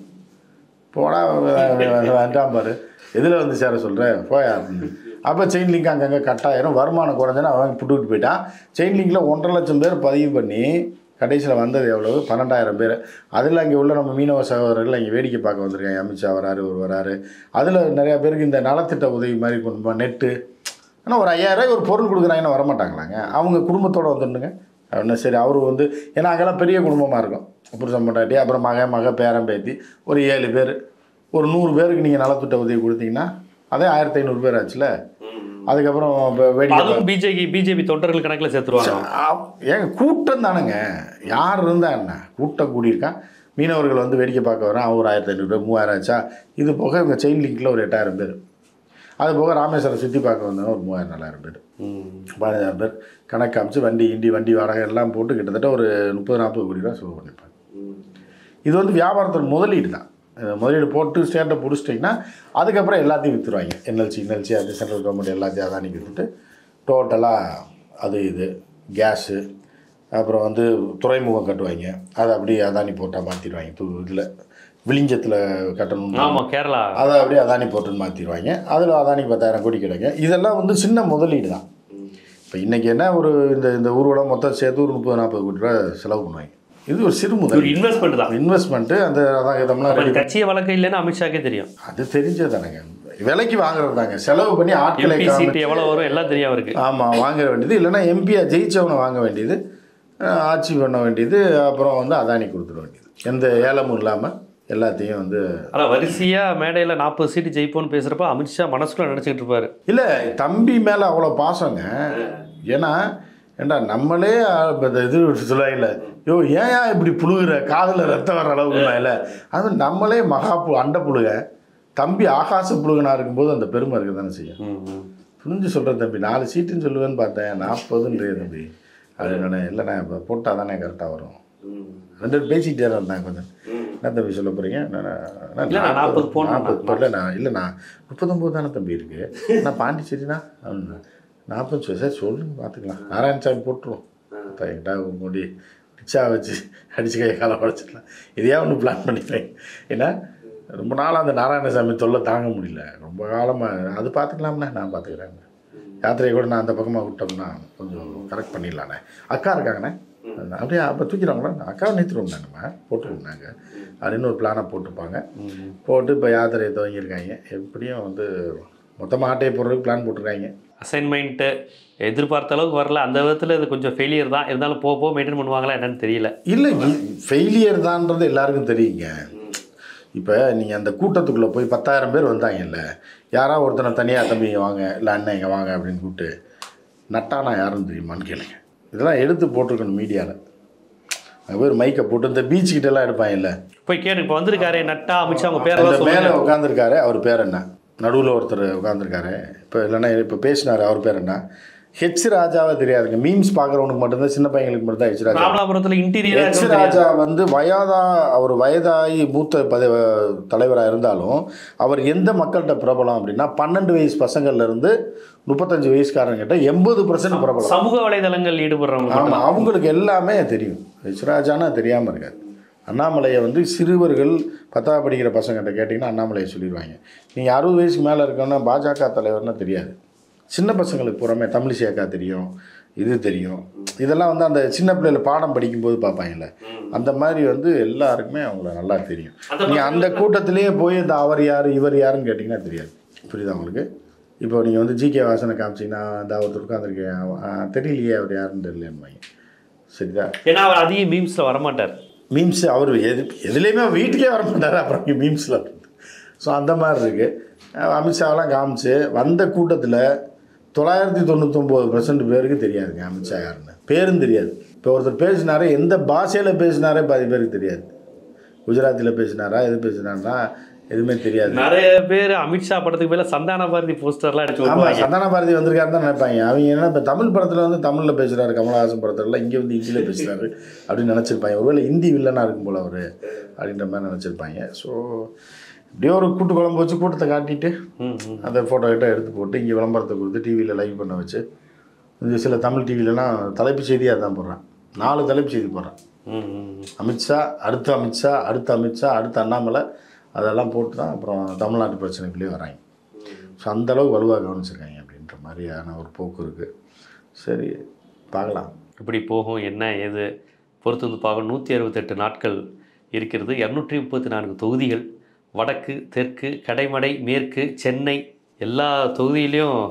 போடா வேண்டாம் பாரு எதில் வந்து சேர சொல்கிற போயா அப்படின்னு அப்போ செயின் லிங்க் அங்கங்கே கட்டாயிரும் வருமானம் குறைஞ்சனா அவன் புட்டுக்கிட்டு போயிட்டான் செயின் லிங்கில் ஒன்றரை லட்சம் பேர் பதிவு பண்ணி கடைசியில் வந்தது எவ்வளவு பன்னெண்டாயிரம் பேர் அதில் அங்கே உள்ள நம்ம மீனவ சகோதரர்கள் அங்கே வேடிக்கை பார்க்க வந்திருக்காங்க அமித்ஷா வராரு ஒரு வராரு அதில் நிறையா பேருக்கு இந்த நலத்திட்ட உதவி மாதிரி கொண்டு போ நெட்டு ஆனால் ஒரு ஐயாயிரம் ரூபாய்க்கு ஒரு பொருள் கொடுக்குறாங்கன்னா வரமாட்டாங்களாங்க அவங்க குடும்பத்தோடு வந்துடுங்க அப்படின்னா சரி அவர் வந்து ஏன்னா அங்கெல்லாம் பெரிய குடும்பமாக இருக்கும் புருஷன் பொண்டாட்டி அப்புறம் மக மக பேரன் பேத்தி ஒரு ஏழு பேர் ஒரு நூறு பேருக்கு நீங்கள் நலத்திட்ட உதவி கொடுத்தீங்கன்னா அதே ஆயிரத்தி ஐநூறு பேர் ஆச்சுல அதுக்கப்புறம் இப்போ வேடிக்கை அதுவும் பிஜேபி பிஜேபி தொண்டர்கள் கணக்கில் சேர்த்துருவாங்க ஆ- ஏங்க கூட்டம் தானுங்க யார் இருந்தா என்ன கூட்டம் கூடியிருக்கான் மீனவர்கள் வந்து வேடிக்கை பார்க்க வரான் அவன் ஒரு ஆயிரத்தி ஐநூறு மூவாயிரம் ஆச்சா இது போக இவங்க செயின் லிங்கில் ஒரு எட்டாயிரம் பேர் அது போக ராமேஸ்வரம் சுற்றி பார்க்க வந்தவங்க ஒரு மூவாயிரம் நாலாயிரம் பேர் ம். பதினஞ்சாயிரம் பேர் கணக்கு காமிச்சு வண்டி கிண்டி வண்டி வாடகை எல்லாம் போட்டு கிட்டத்தட்ட ஒரு முப்பது நாற்பது கோடி ரூபா செலவு பண்ணிப்பாங்க இது வந்து வியாபாரத்தோட முதலீடு தான் இதை முதலீடு போட்டு ஸ்டேட்டை பிடிச்சிட்டிங்கன்னா அதுக்கப்புறம் எல்லாத்தையும் விற்றுருவாங்க என்எல்சி என்எல்சி அது சென்ட்ரல் கவர்மெண்ட் எல்லாத்தையும் அதானிக்கு விற்றுட்டு டோட்டலாக அது இது கேஸு அப்புறம் வந்து துறைமுகம் கட்டுவாங்க அதை அப்படியே அதானி போட்டால் மாற்றிடுவாங்க தூ இதில் விழிஞ்சத்தில் கட்டணும் ஆமா கேரளா அதை அப்படியே அதானி போட்டுன்னு மாற்றிடுவாங்க அதில் அதானிக்கு பத்தாயிரம் கோடி கிடைக்கும் இதெல்லாம் வந்து சின்ன முதலீடு தான் இப்போ இன்றைக்கி என்ன ஒரு இந்த இந்த ஊர்வலம் மொத்தம் சேர்த்து ஒரு முப்பது நாற்பது கோடி ரூபா செலவு பண்ணுவாங்க இது ஒரு சிறு ஒரு முதலீடு இன்வெஸ்ட்மெண்ட் தான் இன்வெஸ்ட்மெண்ட்டு அந்த அதான் இதெல்லாம் அப்ப ரெடி கட்சிய வழக்கம் இல்லைன்னு அமித்ஷாக்கே தெரியும் அது தெரிஞ்சதானங்க விலைக்கு வாங்குறது தாங்க செலவு பண்ணி ஆட்களை எம்பி சீட் எவ்வளவு வரும் எல்லாம் தெரியும் அவருக்கு ஆமாம் வாங்க வேண்டியது இல்லைன்னா எம்பியா ஜெயிச்சவனை வாங்க வேண்டியது அஹ், ஆட்சி பண்ண வேண்டியது அப்புறம் வந்து அதானி கொடுத்துட வேண்டியது எந்த ஏலமும் இல்லாமல் எல்லாத்தையும் வந்து ஆனா வரிசையா மேடையில நாற்பது சீட்டு ஜெயிப்போம்னு பேசுறப்ப அமித்ஷா மனசுக்குள்ள நினைச்சுக்கிட்டு இருப்பாரு இல்லை தம்பி மேலே அவ்வளோ பாசங்க ஏன்னா ஏண்டா நம்மளே அஹ், இப்ப இந்த இது சொல்லுவாங்கல்ல யோ ஏன் ஏன் இப்படி புழுகுற காதில் ரத்தம் வர அளவுக்கு இல்லை அது நம்மளே மகா பு அண்ட புழுக தம்பி ஆகாச புழுகனா இருக்கும்போது அந்த பெருமை இருக்க தானே செய்யும் ம், ம். புரிஞ்சு சொல்கிறேன் தம்பி நாலு சீட்டுன்னு சொல்லுவேன்னு பார்த்தேன் நாற்பதுன்றிய தம்பி அப்படின்னு இல்லைண்ணே இப்போ போட்டால் தானே கரெக்டாக வரும் ரெண்டு பேரும் பேசிக்கிட்டே இருந்தாங்க கொஞ்சம் என்ன தம்பி சொல்ல போகிறீங்க இல்ல, நான் 40 போடணும். இல்லை நான் இல்லை நான் முப்பத்தொம்போது தானே தம்பி இருக்கு நான் பாண்டிச்சேரினா அப்படின்னா நாற்பது சொல்லி சார் சொல்லுங்க பார்த்துக்கலாம் நாராயணசாமி போட்டுருவோம் இப்போ எங்கிட்ட முடி ரிக்ஷா வச்சு அடிச்சு கை காலை உடச்சிடலாம் இதையா ஒன்று பிளான் பண்ணிக்கிறேன் ஏன்னா ரொம்ப நாளாக அந்த நாராயணசாமி தொல்லை தாங்க முடியல ரொம்ப காலமாக அது பார்த்துக்கலாம்ண்ணே நான் பார்த்துக்கிறேன் யாத்திரையை கூட நான் அந்த பக்கமாக விட்டோம்னா கொஞ்சம் கரெக்ட் பண்ணிடலாண்ணே அக்கா இருக்காங்கண்ணே அப்படியே அப்போ தூக்கிடுவாங்களா அக்காவை நிறுத்திடுவோம் நம்ம போட்டுருவோம் நாங்கள் அப்படின்னு ஒரு பிளானை போட்டுப்பாங்க போட்டு இப்போ யாத்திரையை துவங்கியிருக்காங்க எப்படியும் வந்து மொத்தமாக ஆட்டையை போடுறதுக்கு பிளான் போட்டிருக்காங்க அசைன்மெண்ட்டு எதிர்பார்த்த அளவுக்கு வரல அந்த விதத்துல இது கொஞ்சம் ஃபெயிலியர் தான் இருந்தாலும் போக போக மெயின்டைன் பண்ணுவாங்களா என்னன்னு தெரியல இல்லை ஃபெயிலியர் தான்றது எல்லாருக்கும் தெரியுங்க இப்போ நீங்கள் அந்த கூட்டத்துக்குள்ளே போய் பத்தாயிரம் பேர் வந்தாங்கல்ல யாரா ஒருத்தனை தனியாக தம்பி இங்க வாங்க இல்லை அண்ணன் இங்கே வாங்க அப்படின்னு கூப்பிட்டு நட்டானா யாருன்னு தெரியுமான்னு கேளுங்க இதெல்லாம் எடுத்து போட்டிருக்கணும் மீடியாவில் அங்கே போய் மைக்கை போட்டு இந்த பீச் கிட்ட எல்லாம் எடுப்பாங்கல்ல போய் கேட்டு இப்போ வந்திருக்காரு நட்டா அமித்ஷா அவங்க அந்த பேரெல்லாம் மேலே சொல்லுங்க உட்காந்துருக்காரு அவர் பேர் என்ன நடுவில் ஒருத்தர் உட்காந்துருக்காரு இப்போ இல்லைன்னா இப்போ பேசினார் அவர் பேர் என்ன ஹெச் ராஜாவை தெரியாதுங்க மீம்ஸ் பார்க்குறவனுக்கு மட்டும்தான் சின்ன பையங்களுக்கு மட்டும் தான் ஹெச் ராஜா ராமநாதபுரத்துல இன்டீரியரா எச் ராஜா வந்து வயதா அவர் வயதாகி மூத்த பத தலைவராக இருந்தாலும் அவர் எந்த மக்கள்கிட்ட பிரபலம் அப்படின்னா பன்னெண்டு வயசு பசங்கள்ல இருந்து முப்பத்தஞ்சு வயசுக்காரங்கிட்ட எண்பது பர்சன்ட் பிரபலம் சமூக வலைதளங்கள் ஈடுபடுறவங்க ஆமாம் அவங்களுக்கு எல்லாமே தெரியும் எச் ராஜானா தெரியாமல் இருக்காது அண்ணாமலையை வந்து சிறுவர்கள் பத்தாவது படிக்கிற பசங்கள்கிட்ட கேட்டிங்கன்னா அண்ணாமலையை சொல்லிடுவாங்க நீங்கள் அறுபது வயசுக்கு மேலே இருக்கோன்னா பாஜக தலைவர்னா தெரியாது சின்ன பசங்களுக்கு புறமே தமிழிசை அக்கா தெரியும் இது தெரியும் இதெல்லாம் வந்து அந்த சின்ன பிள்ளைல பாடம் படிக்கும்போது பார்ப்பாங்கல்ல அந்த மாதிரி வந்து எல்லாருக்குமே அவங்கள நல்லா தெரியும் அந்த நீங்கள் அந்த கூட்டத்திலேயே போய் இந்த அவர் யார் இவர் யாருன்னு கேட்டிங்கன்னா தெரியாது புரியுதா உங்களுக்கு இப்போ நீங்கள் வந்து ஜிகே வாசனை காமிச்சிங்கன்னா இந்த ஒருத்தர் உட்காந்துருக்கேன் தெரியலையே அவர் யாருன்னு தெரியலன்னு சரிதா ஏன்னா அவர் அதிக மீம்ஸ்ல வரமாட்டார் மீம்ஸ் அவர் எது எதுலேயுமே வீட்டுக்கே வர மாட்டார் அப்புறம் இங்கே மீம்ஸில் ஸோ அந்த மாதிரி இருக்குது அமித்ஷாவெல்லாம் காமிச்சு வந்த கூட்டத்தில் தொள்ளாயிரத்தி தொண்ணூத்தொம்பது பர்சன்ட் பேருக்கு தெரியாதுங்க அமித்ஷா யாருன்னு பேரும் தெரியாது இப்போ ஒருத்தர் பேசினாரே எந்த பாஷையில் பேசினாரே பாதி பேருக்கு தெரியாது குஜராத்தியில் பேசினாரா எது பேசினாருன்னா எதுவுமே தெரியாது நிறைய பேர் அமித்ஷா படத்துக்கு மேல சந்தான பாரதி போஸ்டர்லாம் அடிச்சு ஆமாம் விடுவாங்க சந்தான பாரதி வந்திருக்காருன்னு தான் நினைப்பாங்க அவங்க என்ன இப்போ தமிழ் படத்தில் வந்து தமிழில் பேசுகிறாரு கமலஹாசன் படத்துல இங்கே வந்து ஹிந்தியில் பேசுகிறாரு அப்படின்னு நினச்சிருப்பாங்க ஒருவேளை ஹிந்தி வில்லனாக இருக்கும் போல் அவர் அப்படின்ற மாதிரி நினச்சிருப்பாங்க ஸோ இப்படியே ஒரு கூட்டு குழம்பு வச்சு கூட்டத்தை காட்டிட்டு ம், ம். அந்த ஃபோட்டோ கிட்ட எடுத்து போட்டு இங்கே விளம்பரத்தை கொடுத்து டிவியில் லைவ் பண்ண வச்சு இந்த சில தமிழ் டிவிலலாம் தலைப்பு செய்தியாக தான் போடுறான் நாலு தலைப்பு செய்தி போடுறான் ம், ம். அமித்ஷா அடுத்த அமித்ஷா அடுத்த அமித்ஷா அடுத்த அண்ணாமலை அதெல்லாம் போட்டு தான் அப்புறம் தமிழ்நாட்டு பிரச்சனைக்குள்ளேயே வராங்க ஸோ அந்தளவுக்கு வலுவாக கவனிச்சிருக்காங்க அப்படின்ற மாதிரியான ஒரு போக்கு இருக்குது சரி பார்க்கலாம் எப்படி போகும் என்ன ஏது பொறுத்து வந்து பார்க்க நூற்றி அறுபத்தெட்டு நாட்கள் இருக்கிறது இரநூற்றி முப்பத்தி நான்கு தொகுதிகள் வடக்கு தெற்கு கடைமடை மேற்கு சென்னை எல்லா தொகுதியிலையும்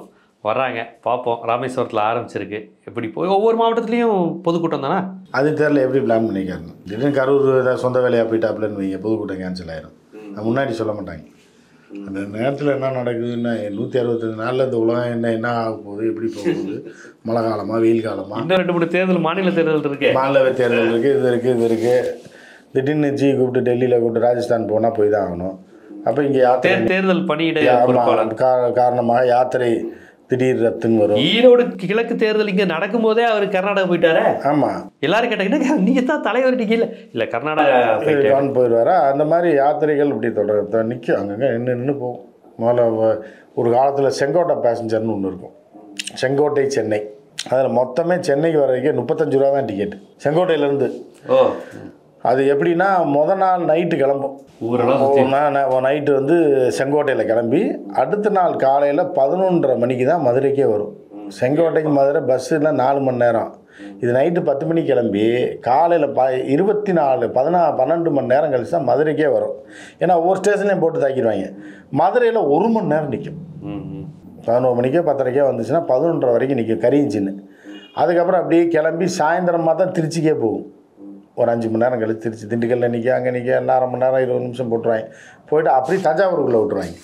வர்றாங்க பார்ப்போம் ராமேஸ்வரத்தில் ஆரம்பிச்சிருக்கு எப்படி போய் ஒவ்வொரு மாவட்டத்துலேயும் பொதுக்கூட்டம் தானே அது தெரில எப்படி பிளான் பண்ணிக்காருன்னு திடீர்னு கரூர் ஏதாவது சொந்த வேலையாக போயிட்டாப்லன்னு வைங்க பொதுக்கூட்டம் கேன்சல் ஆயிரும் அது முன்னாடி சொல்ல மாட்டாங்க அந்த நேரத்தில் என்ன நடக்குதுன்னா நூற்றி அறுபத்தஞ்சு நாளில் இந்த உலகம் என்ன என்ன ஆக போகுது எப்படி போக போகுது மழை காலமா வெயில் காலமா இன்னும் ரெண்டு மூணு தேர்தல் மாநில தேர்தல் இருக்கு மாநில தேர்தல் இருக்குது இது இருக்குது இது இருக்குது திடீர்னு ஜி கூப்பிட்டு டெல்லியில் கூப்பிட்டு ராஜஸ்தான் போனால் போய் தான் ஆகணும் அப்போ இங்கே யாத்திரை தேர் தேர்தல் பணியிட ஆமா, பொறுப்பாளர் கா- காரணமாக யாத்திரை திடீர் ரத்துன்னு வரும் ஈரோடு கிழக்கு தேர்தல் இங்க நடக்கும்போதே அவர் கர்நாடகா போயிட்டாரே ஆமாம் எல்லாரும் கேட்டாங்கன்னா நீங்க தான் தலைவர் நீங்க இல்ல இல்ல கர்நாடகா போயிட்டு கவர்ன் போயிடுவாரா அந்த மாதிரி யாத்திரைகள் இப்படி தொடர் நிற்கும் அங்கங்கே நின்று நின்று போகும் முதல்ல வ- ஒரு காலத்தில் செங்கோட்டை பேசஞ்சர்னு ஒன்று இருக்கும் செங்கோட்டை சென்னை அதில் மொத்தமே சென்னைக்கு வர்றதுக்கே முப்பத்தஞ்சு ரூபா தான் டிக்கெட் செங்கோட்டையிலேருந்து ஓ அது எப்படின்னா முத நாள் நைட்டு கிளம்பும் ஊரெல்லாம் நைட்டு வந்து செங்கோட்டையில் கிளம்பி அடுத்த நாள் காலையில் பதினொன்றரை மணிக்கு தான் மதுரைக்கே வரும் செங்கோட்டைக்கு மதுரை பஸ்ஸில் நாலு மணி நேரம் இது நைட்டு பத்து மணிக்கு கிளம்பி காலையில் ப இருபத்தி நாலு பதினா பன்னெண்டு மணி நேரம் கழிச்சு தான் மதுரைக்கே வரும் ஏன்னா ஒவ்வொரு ஸ்டேஷன்லையும் போட்டு தாக்கிடுவாங்க மதுரையில் ஒரு மணி நேரம் நிற்கும் ம், ம். பதினோரு மணிக்கோ பத்தரைக்கோ வந்துச்சுன்னா பதினொன்றரை வரைக்கும் நிற்கும் கரிஞ்சின்னு அதுக்கப்புறம் அப்படியே கிளம்பி சாயந்தரமாக தான் திருச்சிக்கே போகும் ஒரு அஞ்சு மணி நேரம் கழிச்சு திருச்சி திண்டுக்கல்ல நிற்க அங்கே நிற்க எல்லாம் அரை மணி நேரம் இருபது நிமிஷம் போட்டுருவாங்க போயிட்டு அப்படியே தஞ்சாவூருக்குள்ளே விட்டுருவாங்க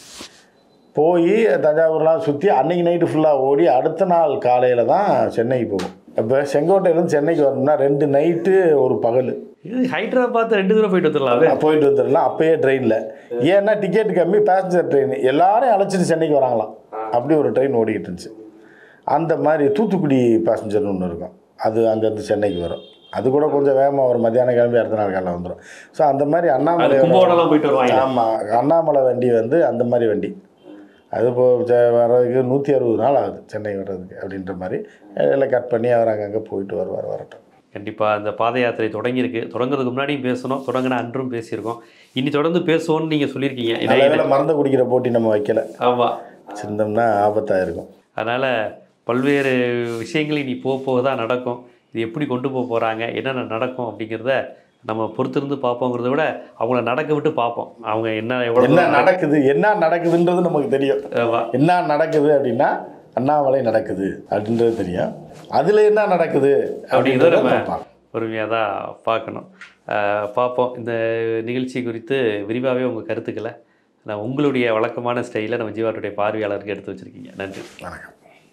போய் தஞ்சாவூர்லாம் சுற்றி அன்னைக்கு நைட்டு ஃபுல்லாக ஓடி அடுத்த நாள் காலையில் தான் சென்னைக்கு போகும் இப்போ செங்கோட்டையிலேருந்து சென்னைக்கு வரணும்னா ரெண்டு நைட்டு ஒரு பகல் இது ஹைதராபாத் ரெண்டு தூரம் போயிட்டு வந்துடலாம் போயிட்டு வந்துடலாம் அப்பயே ட்ரெயினில் ஏன்னா டிக்கெட் கம்மி பேசஞ்சர் ட்ரெயின் எல்லாரையும் அழைச்சிட்டு சென்னைக்கு வராங்களாம் அப்படி ஒரு ட்ரெயின் ஓடிக்கிட்டு இருந்துச்சு அந்த மாதிரி தூத்துக்குடி பேசஞ்சர்னு ஒன்று இருக்கும் அது அங்கேருந்து சென்னைக்கு வரும் அது கூட கொஞ்சம் வேகமாக வரும் மத்தியானம் கிளம்பி அடுத்த நாள் காலையில் வந்துடும் ஸோ அந்த மாதிரி அண்ணாமலை கும்பகோணம்லாம் போயிட்டு வருவாங்க ஆமாம் அண்ணாமலை வண்டி வந்து அந்த மாதிரி வண்டி அது இப்போ ஜ- வர்றதுக்கு நூற்றி அறுபது நாள் ஆகுது சென்னை வர்றதுக்கு அப்படின்ற மாதிரி எல்லாம் கட் பண்ணி அவர் அங்கங்கே போயிட்டு வருவார் வரட்டும் கண்டிப்பாக இந்த பாத யாத்திரை தொடங்கியிருக்கு தொடங்குறதுக்கு முன்னாடியும் பேசணும் தொடங்கின அன்றும் பேசியிருக்கோம் இனி தொடர்ந்து பேசுவோம்னு நீங்கள் சொல்லியிருக்கீங்க ஏன்னா நல்ல இது- வேளை மருந்து குடிக்கிற போட்டி நம்ம வைக்கல ஆமாம் சிந்தம்னா ஆபத்தாக இருக்கும் அதனால் பல்வேறு விஷயங்கள் இனி போக போக தான் நடக்கும் இது எப்படி கொண்டு போக போகிறாங்க என்னென்ன நடக்கும் அப்படிங்கிறத நம்ம பொறுத்திருந்து பார்ப்போங்கிறத விட அவங்கள நடக்க விட்டு பார்ப்போம் அவங்க என்ன எவ்வளோ என்ன நடக்குது என்ன நடக்குதுன்றது நமக்கு தெரியும் ஆமா. என்ன நடக்குது அப்படின்னா அண்ணாமலை நடக்குது அப்படின்றது தெரியும் அதில் என்ன நடக்குது அப்படிங்கிறத அப்படின்றத நம்ம பார்ப்போம். பொறுமையாக தான் பார்க்கணும் அஹ் பார்ப்போம் இந்த நிகழ்ச்சி குறித்து விரிவாகவே உங்கள் கருத்துக்களை நான் உங்களுடைய வழக்கமான ஸ்டைலில் நம்ம ஜீவாட்டுடைய பார்வையாளருக்கு எடுத்து வச்சுருக்கீங்க நன்றி வணக்கம்